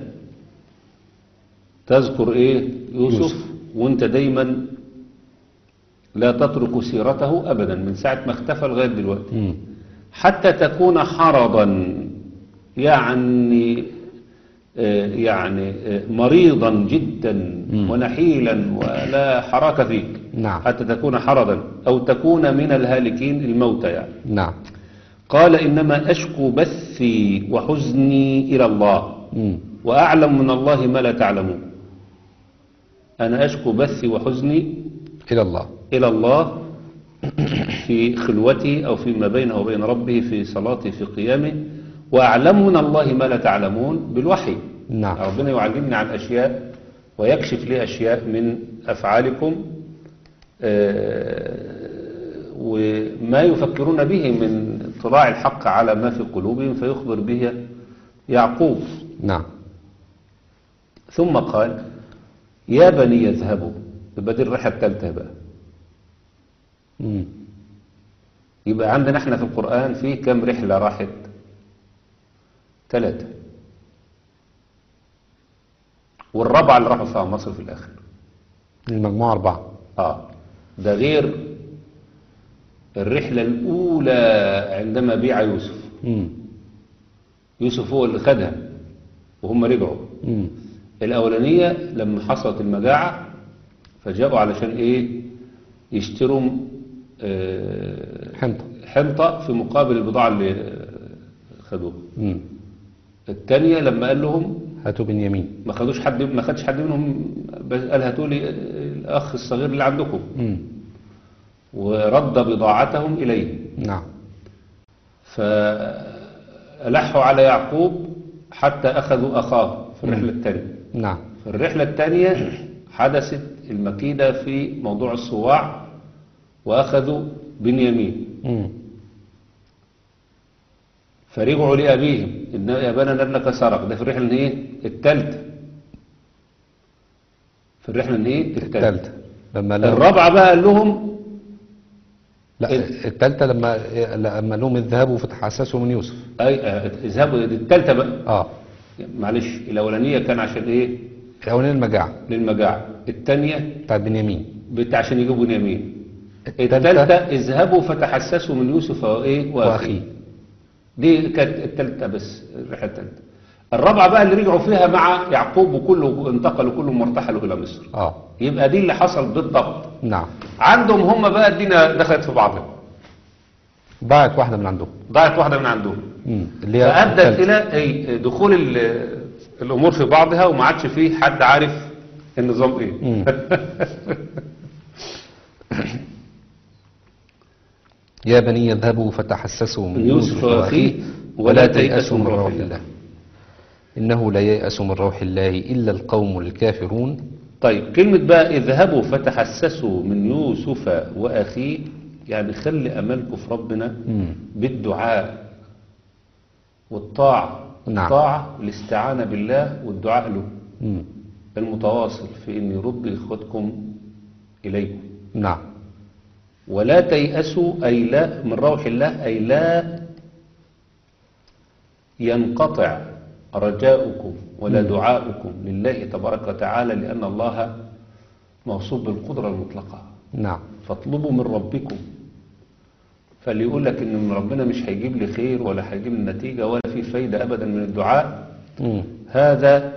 S3: تذكر ايه يوسف,
S2: يوسف.
S3: يوسف. وانت دايما لا تترك سيرته ابدا من ساعة ما اختفى لغاية دلوقتي
S2: مم.
S3: حتى تكون حرضا يعني آه، يعني آه، مريضا جدا
S2: مم.
S3: ونحيلا ولا حراك فيك
S2: نعم.
S3: حتى تكون حرضا أو تكون من الهالكين الموتى يعني
S2: نعم
S3: قال إنما أشكو بثي وحزني إلى الله
S2: مم.
S3: وأعلم من الله ما لا تعلمون أنا أشكو بثي وحزني
S2: إلى الله
S3: إلى الله في خلوتي أو فيما بينه وبين ربه في صلاتي في قيامه وأعلم من الله ما لا تعلمون بالوحي
S2: نعم.
S3: ربنا يعلمني عن أشياء ويكشف لي أشياء من أفعالكم آه، وما يفكرون به من اطلاع الحق على ما في قلوبهم فيخبر به يعقوب
S2: نعم
S3: ثم قال يا بني يذهبوا يبقى دي الرحلة الثالثة بقى
S2: مم.
S3: يبقى عندنا احنا في القرآن في كم رحلة راحت ثلاثة والرابعة اللي راحوا فيها مصر في الآخر
S2: المجموعة أربعة
S3: اه ده غير الرحلة الأولى عندما بيع يوسف
S2: مم.
S3: يوسف هو اللي خدها وهم رجعوا
S2: مم.
S3: الأولانية لما حصلت المجاعة فجاءوا علشان إيه يشتروا آه،
S2: حنطة
S3: حنطة في مقابل البضاعة اللي آه، خدوها
S2: مم.
S3: الثانية لما قال لهم
S2: هاتوا بنيامين
S3: ما خدوش حد ما خدش حد منهم بس قال هاتوا لي الأخ الصغير اللي عندكم
S2: مم.
S3: ورد بضاعتهم إليه
S2: نعم
S3: فألحوا على يعقوب حتى أخذوا أخاه في الرحلة الثانية
S2: نعم
S3: في الرحلة الثانية حدثت المكيدة في موضوع الصواع وأخذوا بنيامين
S2: مم.
S3: فرجعوا لأبيهم إن أبانا ابنك سرق ده في الرحلة الايه الثالثة في الرحلة الايه
S2: الثالثة لما لهم
S3: الرابعة بقى قال لهم
S2: لا
S3: إيه؟
S2: الثالثة لما لما لهم اذهبوا فتحسسوا من يوسف
S3: أي آه، اذهبوا دي الثالثة بقى
S2: اه
S3: معلش الأولانية كان عشان إيه
S2: الأولانية المجاعة
S3: للمجاعة الثانية
S2: بتاعت بنيامين
S3: بت- عشان يجيبوا بنيامين
S2: التالتة-
S3: الثالثة اذهبوا فتحسسوا من يوسف وإيه
S2: وأخيه.
S3: وأخيه دي كانت الثالثة بس الرحلة الثالثة الرابعة بقى اللي رجعوا فيها مع يعقوب وكله انتقلوا كلهم وارتحلوا إلى مصر
S2: اه
S3: يبقى دي اللي حصل بالضبط
S2: نعم
S3: عندهم هم بقى الدنيا دخلت في بعضها
S2: ضاعت واحدة من عندهم
S3: ضاعت واحدة من عندهم
S2: مم. اللي هي
S3: فأدت
S2: التالتة.
S3: إلى أي دخول ال- الأمور في بعضها وما عادش فيه حد عارف النظام إيه
S2: مم. يا بني اذهبوا فتحسسوا من
S3: من يوسف وأخيه
S2: ولا تيأسوا من روح الله إنه لا ييأس من روح الله إلا القوم الكافرون
S3: طيب كلمة بقى اذهبوا فتحسسوا من يوسف وأخيه يعني خلي أملكم في ربنا
S2: مم.
S3: بالدعاء والطاعة
S2: نعم.
S3: الطاعة الاستعانة بالله والدعاء له
S2: مم.
S3: المتواصل في أن يرد إخوتكم إليكم
S2: نعم
S3: ولا تيأسوا أي لا من روح الله أي لا ينقطع رجاؤكم ولا دعاؤكم لله تبارك وتعالى لأن الله موصوف بالقدرة المطلقة
S2: نعم
S3: فاطلبوا من ربكم فاللي يقول لك ان من ربنا مش هيجيب لي خير ولا هيجيب لي نتيجة ولا في فايدة أبدا من الدعاء
S2: مم.
S3: هذا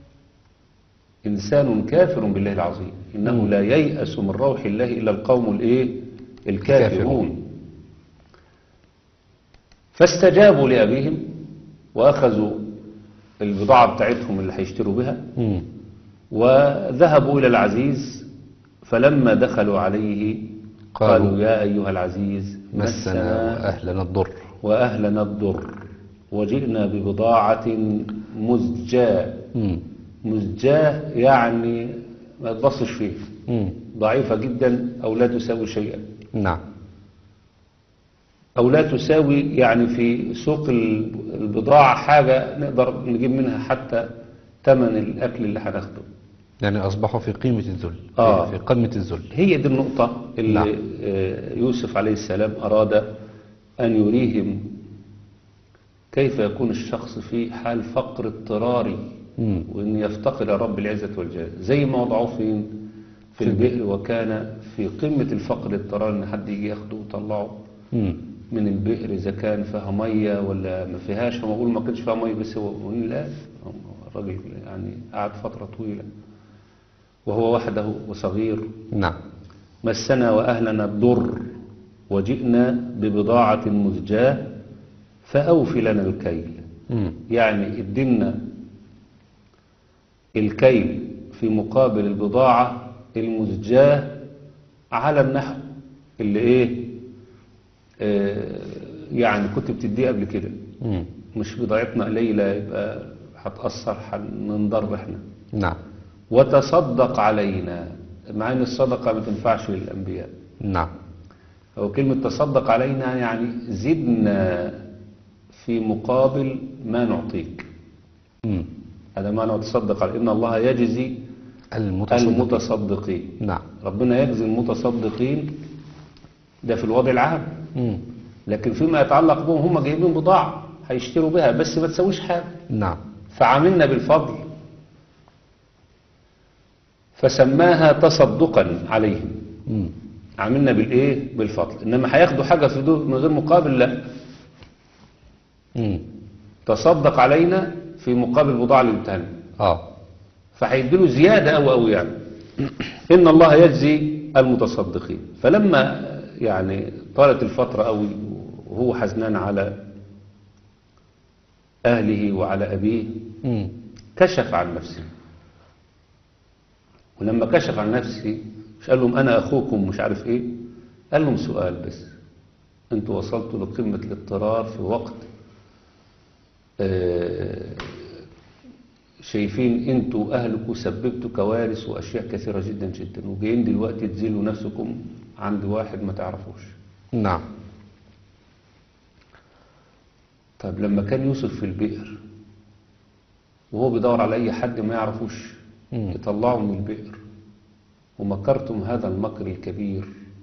S3: إنسان كافر بالله العظيم إنه لا ييأس من روح الله إلا القوم الإيه الكافرون فاستجابوا لأبيهم وأخذوا البضاعة بتاعتهم اللي هيشتروا بها
S2: مم.
S3: وذهبوا إلى العزيز فلما دخلوا عليه
S2: قالوا
S3: قالوا يا أيها العزيز
S2: مسنا وأهلنا الضر
S3: وأهلنا الضر وجئنا ببضاعة مزجاة
S2: مم.
S3: مزجاة يعني ما تبصش فيه
S2: مم.
S3: ضعيفة جدا أو لا تساوي شيئا
S2: نعم
S3: أو لا تساوي يعني في سوق ال- البضاعة حاجة نقدر نجيب منها حتى ثمن الأكل اللي هناخده
S2: يعني أصبحوا في قيمة الذل
S3: آه.
S2: في قمة الذل
S3: هي دي النقطة اللي
S2: نعم.
S3: آه، يوسف عليه السلام أراد أن يريهم كيف يكون الشخص في حال فقر اضطراري
S2: مم.
S3: وأن يفتقر رب العزة والجلال زي ما وضعوه فين في البئر وكان في قمة الفقر الاضطراري أن حد يجي ياخده ويطلعه
S2: مم.
S3: من البئر إذا كان فيها مية ولا ما فيهاش هم بقول ما كانش فيها مية بس هو بقول لا هو الراجل يعني قعد فترة طويلة وهو وحده وصغير
S2: نعم
S3: مسنا وأهلنا الضر وجئنا ببضاعة مزجاة فأوف لنا الكيل
S2: مم.
S3: يعني ادنا الكيل في مقابل البضاعة المزجاة على النحو اللي ايه آه يعني كنت بتديه قبل كده
S2: مم.
S3: مش بضاعتنا قليلة يبقى هتأثر هننضر احنا
S2: نعم
S3: وتصدق علينا مع ان الصدقة ما تنفعش للأنبياء
S2: نعم
S3: هو كلمة تصدق علينا يعني زدنا في مقابل ما نعطيك
S2: مم.
S3: هذا معنى تصدق على إن الله يجزي
S2: المتصدق
S3: المتصدقين
S2: نعم
S3: ربنا يجزي المتصدقين ده في الوضع العام
S2: مم.
S3: لكن فيما يتعلق بهم هم جايبين بضاعة هيشتروا بها بس ما تسويش حاجة
S2: نعم
S3: فعملنا بالفضل فسماها تصدقا عليهم
S2: مم.
S3: عملنا بالايه بالفضل انما هياخدوا حاجة في دول من غير مقابل لا
S2: مم.
S3: تصدق علينا في مقابل بضاعة الامتحان
S2: اه
S3: فهيديله زيادة أو أو يعني إن الله يجزي المتصدقين فلما يعني طالت الفترة أوي وهو حزنان على أهله وعلى أبيه
S2: مم.
S3: كشف عن نفسه ولما كشف عن نفسه مش قال لهم أنا أخوكم مش عارف إيه قال لهم سؤال بس أنتوا وصلتوا لقمة الاضطرار في وقت آه، شايفين انتوا اهلكم سببتوا كوارث واشياء كثيرة جدا جدا وجايين دلوقتي تزيلوا نفسكم عند واحد ما تعرفوش
S2: نعم
S3: طيب لما كان يوسف في البئر وهو بيدور على اي حد ما يعرفوش
S2: مم.
S3: يطلعه من البئر ومكرتم هذا المكر الكبير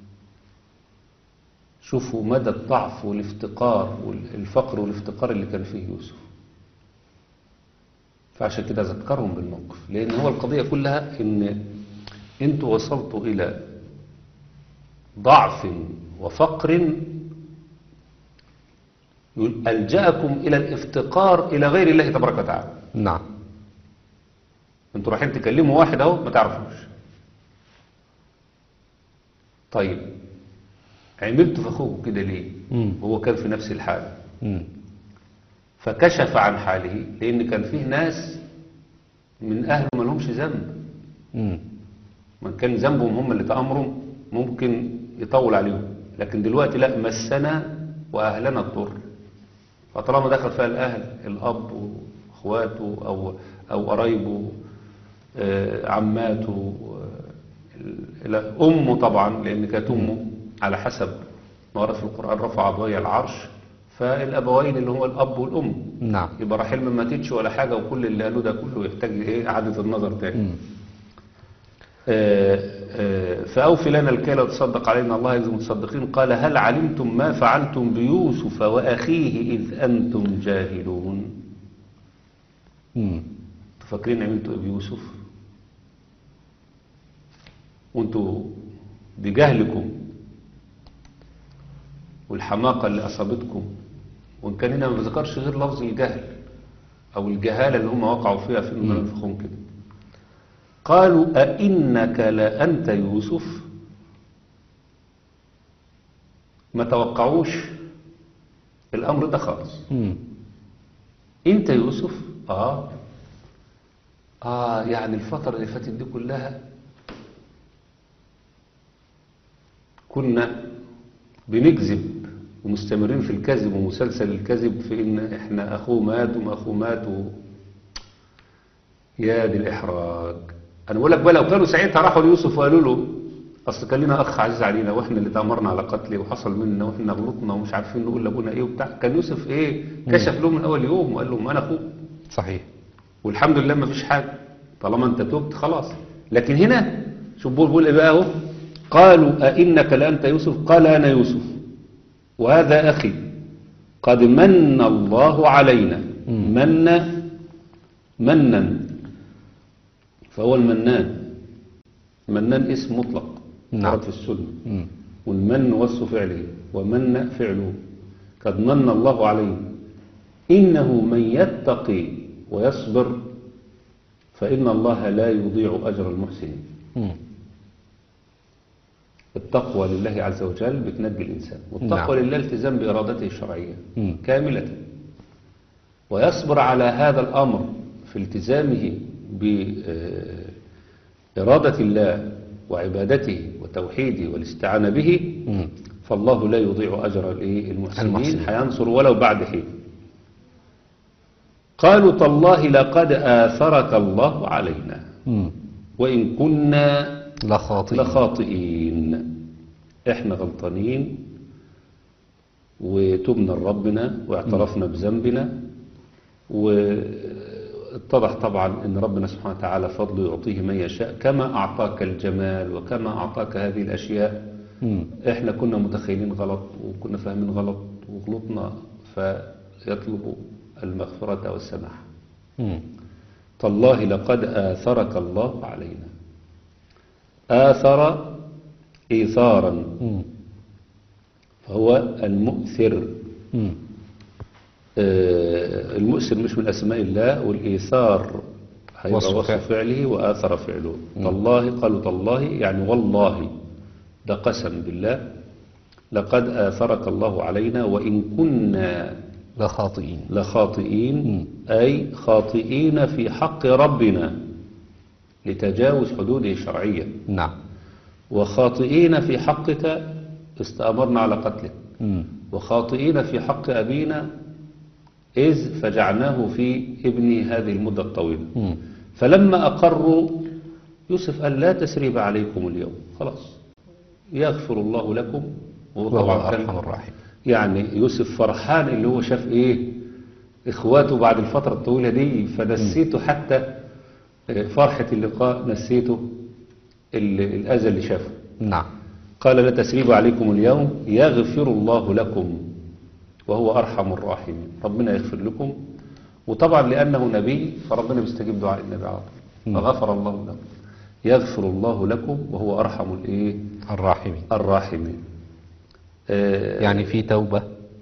S3: شوفوا مدى الضعف والافتقار والفقر والافتقار اللي كان فيه يوسف فعشان كده ذكرهم بالموقف لان هو القضية كلها ان انتوا وصلتوا الى ضعف وفقر يقول ألجأكم إلى الافتقار إلى غير الله تبارك وتعالى
S2: نعم
S3: انتوا رايحين تكلموا واحد اهو ما تعرفوش طيب عملتوا في اخوكم كده ليه
S2: مم.
S3: هو كان في نفس الحال
S2: مم.
S3: فكشف عن حاله لان كان فيه ناس من اهله ما لهمش ذنب
S2: مم.
S3: من كان ذنبهم هم اللي تأمروا ممكن يطول عليهم لكن دلوقتي لا مسنا واهلنا الضر فطالما دخل فيها الاهل الاب واخواته او او قرايبه آه، عماته آه، ال- امه طبعا لان كانت امه على حسب ما ورد في القران رفع ابوي العرش فالابوين اللي هو الاب والام
S2: نعم
S3: يبقى رحيل ما ماتتش ولا حاجه وكل اللي قالوه ده كله يحتاج ايه اعاده النظر تاني
S2: مم.
S3: آه، آه، فأوفي لنا الكيل وتصدق علينا الله يجزي المتصدقين قال هل علمتم ما فعلتم بيوسف وأخيه إذ أنتم جاهلون
S2: مم.
S3: تفكرين عملتوا إيه بيوسف وانتوا بجهلكم والحماقة اللي أصابتكم وإن كان هنا ما بذكرش غير لفظ الجهل أو الجهالة اللي هم وقعوا فيها في إنهم ينفخون كده قالوا أئنك لأنت يوسف ما توقعوش الأمر ده خالص
S2: مم.
S3: أنت يوسف آه آه يعني الفترة اللي فاتت دي كلها كنا بنكذب ومستمرين في الكذب ومسلسل الكذب في ان احنا اخوه مات وما اخوه مات و... يا دي الاحراج انا بقول لك بقى لو كانوا ساعتها راحوا ليوسف وقالوا له اصل كان لنا اخ عزيز علينا واحنا اللي تامرنا على قتله وحصل منا واحنا غلطنا ومش عارفين نقول لابونا ايه وبتاع كان يوسف ايه كشف لهم من اول يوم وقال لهم انا اخوك
S2: صحيح
S3: والحمد لله ما فيش حاجة طالما انت تبت خلاص لكن هنا شوف بول بول ايه بقى اهو قالوا أئنك لأنت يوسف قال أنا يوسف وهذا أخي قد من الله علينا من منا فهو المنان منان اسم مطلق
S2: نعم.
S3: ورد في السنة
S2: مم.
S3: والمن وصف فعله ومن فعله قد من الله عليه إنه من يتقي ويصبر فإن الله لا يضيع أجر المحسنين
S2: مم.
S3: التقوى لله عز وجل بتنجي الإنسان والتقوى
S2: نعم.
S3: لله التزام بإرادته الشرعية
S2: مم.
S3: كاملة ويصبر على هذا الأمر في التزامه إرادة الله وعبادته وتوحيده والاستعانة به
S2: مم.
S3: فالله لا يضيع أجر الإيه؟ المحسنين
S2: المحسنين.
S3: هينصر ولو بعد حين قالوا تالله لقد آثرك الله علينا
S2: مم.
S3: وإن كنا
S2: لخاطئ
S3: لخاطئين احنا غلطانين وتبنا لربنا واعترفنا بذنبنا واتضح طبعا ان ربنا سبحانه وتعالى فضله يعطيه من يشاء كما اعطاك الجمال وكما اعطاك هذه الاشياء
S2: مم.
S3: احنا كنا متخيلين غلط وكنا فاهمين غلط وغلطنا فيطلب المغفرة والسماح
S2: مم.
S3: تالله لقد آثرك الله علينا آثر إيثارا
S2: مم.
S3: فهو المؤثر
S2: مم.
S3: آه، المؤثر مش من أسماء الله والإيثار هيبقى
S2: وصف
S3: وصف
S2: فعل.
S3: فعله وآثر فعله تالله قالوا تالله يعني والله ده قسم بالله لقد آثرك الله علينا وإن كنا
S2: لخاطئين
S3: لخاطئين أي خاطئين في حق ربنا لتجاوز حدوده الشرعية
S2: نعم
S3: وخاطئين في حقك استأمرنا على قتله
S2: مم.
S3: وخاطئين في حق أبينا إذ فجعناه في ابني هذه المدة الطويلة
S2: مم.
S3: فلما أقروا يوسف قال لا تسريب عليكم اليوم خلاص يغفر الله لكم وهو
S2: وهو
S3: طبعا كان
S2: أرحم الراحمين
S3: يعني يوسف فرحان اللي هو شاف ايه اخواته بعد الفترة الطويلة دي فنسيته حتى آه، فرحة اللقاء نسيته ال- الأذى اللي شافه
S2: نعم
S3: قال لا تسريب عليكم اليوم يغفر الله لكم وهو أرحم الراحمين ربنا يغفر لكم وطبعا لأنه نبي فربنا بيستجيب دعاء النبي على طول فغفر الله لكم يغفر الله لكم وهو أرحم الإيه
S2: الراحمين
S3: الراحمين آه،
S2: يعني في توبة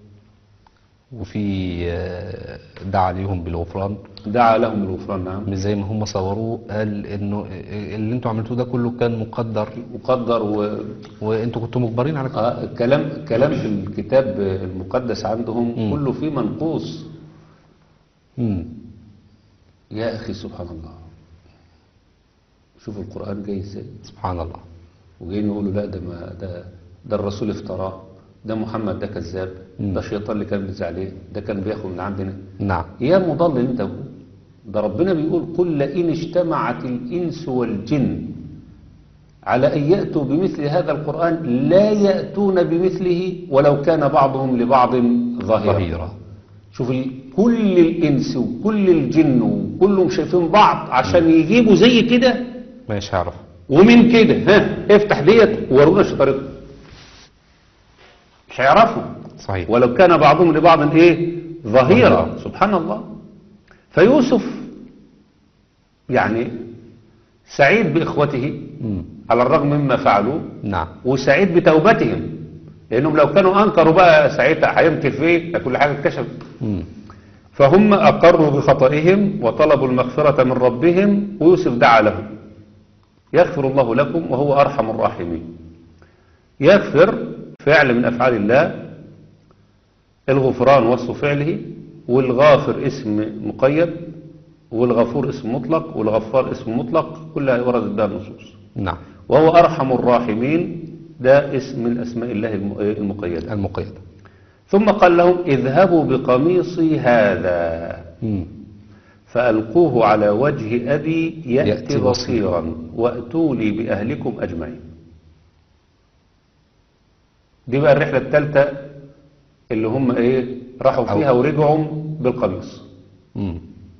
S2: وفي آه، دعا ليهم بالغفران
S3: دعا لهم الغفران نعم
S2: مش زي ما هم صوروه قال انه اللي انتوا عملتوه ده كله كان مقدر
S3: مقدر و...
S2: وانتوا كنتوا مجبرين على كده
S3: آه كلام كلام في الكتاب المقدس عندهم كله فيه منقوص
S2: مم.
S3: يا أخي سبحان الله شوف القرآن جاي ازاي
S2: سبحان الله
S3: وجايين يقولوا لا ده ما ده ده الرسول افتراه ده محمد ده كذاب ده الشيطان اللي كان بيزعل عليه ده كان بياخد من عندنا
S2: نعم
S3: يا مضل انت ده ربنا بيقول قل لئن اجتمعت الإنس والجن على أن يأتوا بمثل هذا القرآن لا يأتون بمثله ولو كان بعضهم لبعض ظهيرا
S2: ظهيرا
S3: شوف ال- كل الإنس وكل الجن وكلهم شايفين بعض عشان يجيبوا زي كده
S2: مش هعرف
S3: ومن كده ها افتح ديت ورونا شطارتهم مش هيعرفوا
S2: صحيح
S3: ولو كان بعضهم لبعض ايه ظهيرا
S2: ظهيرا.
S3: سبحان الله فيوسف يعني سعيد بإخوته
S2: مم.
S3: على الرغم مما فعلوا
S2: نعم
S3: وسعيد بتوبتهم لأنهم لو كانوا أنكروا بقى ساعتها هيمكن فيه كل حاجة اتكشفت
S2: مم.
S3: فهم أقروا بخطئهم وطلبوا المغفرة من ربهم ويوسف دعا لهم يغفر الله لكم وهو أرحم الراحمين يغفر فعل من أفعال الله الغفران وصف فعله والغافر اسم مقيد والغفور اسم مطلق والغفار اسم مطلق كلها وردت بها النصوص
S2: نعم
S3: وهو أرحم الراحمين ده اسم من أسماء الله الم- المقيدة
S2: المقيدة
S3: ثم قال لهم اذهبوا بقميصي هذا
S2: مم.
S3: فألقوه على وجه أبي يأتي,
S2: يأتي
S3: بصيرا وأتوا لي بأهلكم أجمعين دي بقى الرحلة الثالثة اللي هم ايه راحوا فيها ورجعوا بالقميص
S2: مم.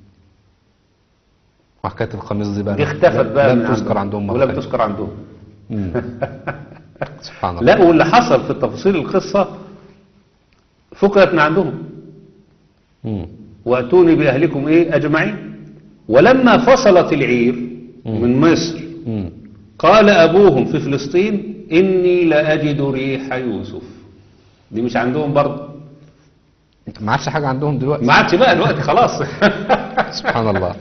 S2: وحكاية القميص دي بقى
S3: دي اختفت بقى
S2: لم
S3: من
S2: تذكر عندهم مرة
S3: ولم
S2: تانية.
S3: تذكر عندهم
S2: مم. سبحان الله
S3: لا واللي حصل في تفاصيل القصة فقدت من عندهم
S2: مم.
S3: واتوني باهلكم ايه اجمعين ولما فصلت العير من مصر
S2: مم.
S3: قال ابوهم في فلسطين اني لاجد ريح يوسف دي مش عندهم برضه
S2: ما عادش حاجة عندهم دلوقتي
S3: ما عادش بقى دلوقتي خلاص
S2: سبحان الله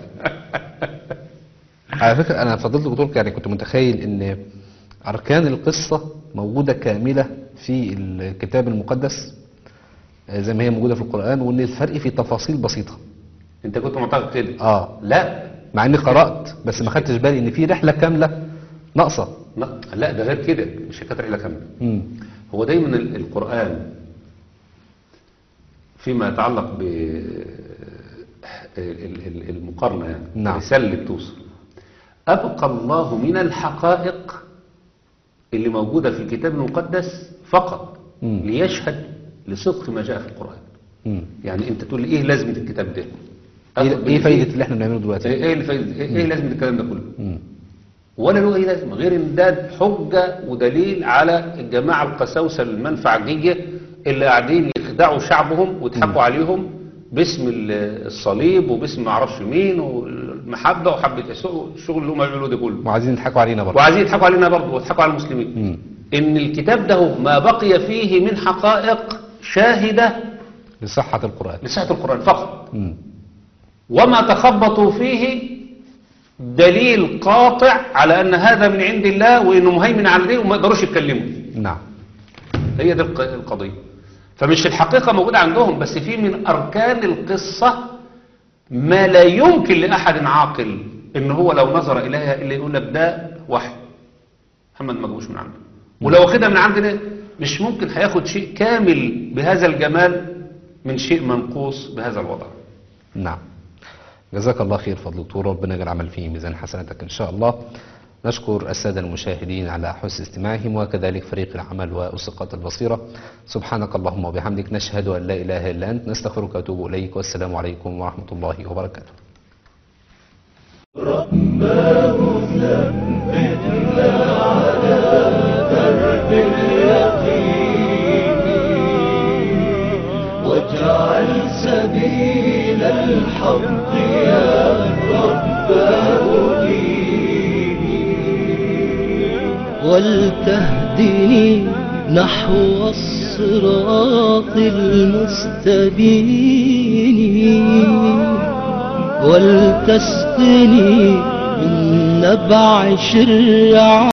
S2: على فكرة أنا فضلت قلت لك يعني كنت متخيل إن أركان القصة موجودة كاملة في الكتاب المقدس آه، زي ما هي موجودة في القرآن وإن الفرق في تفاصيل بسيطة
S3: انت كنت معتقد كده
S2: آه
S3: لا
S2: مع إني قرأت بس ما خدتش بالي إن في رحلة كاملة ناقصة
S3: لا لا ده غير كده مش كانت رحلة كاملة
S2: مم.
S3: هو دايما ال- القرآن فيما يتعلق ب ال- ال- المقارنة يعني
S2: نعم.
S3: الرسالة اللي بتوصل أبقى الله من الحقائق اللي موجودة في الكتاب المقدس فقط
S2: مم.
S3: ليشهد لصدق ما جاء في القرآن
S2: مم.
S3: يعني انت تقول لي ايه لازمة الكتاب ده
S2: ايه
S3: أخد
S2: ايه
S3: باللي
S2: فايدة
S3: فيه.
S2: اللي احنا بنعمله دلوقتي
S3: ايه ايه الفايدة ايه إيه لازمة الكلام ده كله
S2: مم.
S3: ولا له اي لازمه غير ان ده حجه ودليل على الجماعه القساوسه المنفعجيه اللي قاعدين يخدعوا شعبهم ويضحكوا عليهم باسم ال- الصليب وباسم ما اعرفش مين والمحبه وحبه يسوع الشغل اللي هم بيعملوه ده كله
S2: وعايزين يضحكوا علينا برضه
S3: وعايزين يضحكوا علينا برضه ويضحكوا على المسلمين
S2: مم.
S3: ان الكتاب ده ما بقي فيه من حقائق شاهده
S2: لصحة القرآن
S3: لصحه القران فقط
S2: مم.
S3: وما تخبطوا فيه دليل قاطع على ان هذا من عند الله وانه مهيمن على دين وما يقدروش يتكلموا
S2: نعم
S3: هي دي الق- القضيه فمش الحقيقه موجوده عندهم بس في من اركان القصه ما لا يمكن لاحد عاقل ان هو لو نظر اليها الا يقول لك ده وحي محمد ما جابوش من عنده ولو واخدها من عندنا مش ممكن هياخد شيء كامل بهذا الجمال من شيء منقوص بهذا الوضع
S2: نعم جزاك الله خير فضل دكتور ربنا يجعل العمل فيه ميزان حسناتك إن شاء الله نشكر السادة المشاهدين على حسن استماعهم وكذلك فريق العمل وأسقاط البصيرة سبحانك اللهم وبحمدك نشهد أن لا إله إلا أنت نستغفرك ونتوب إليك والسلام عليكم ورحمة الله وبركاته
S1: واجعل سبيل الحق يا رب أهديني ولتهدني نحو الصراط المستبين ولتسقني من نبع شرع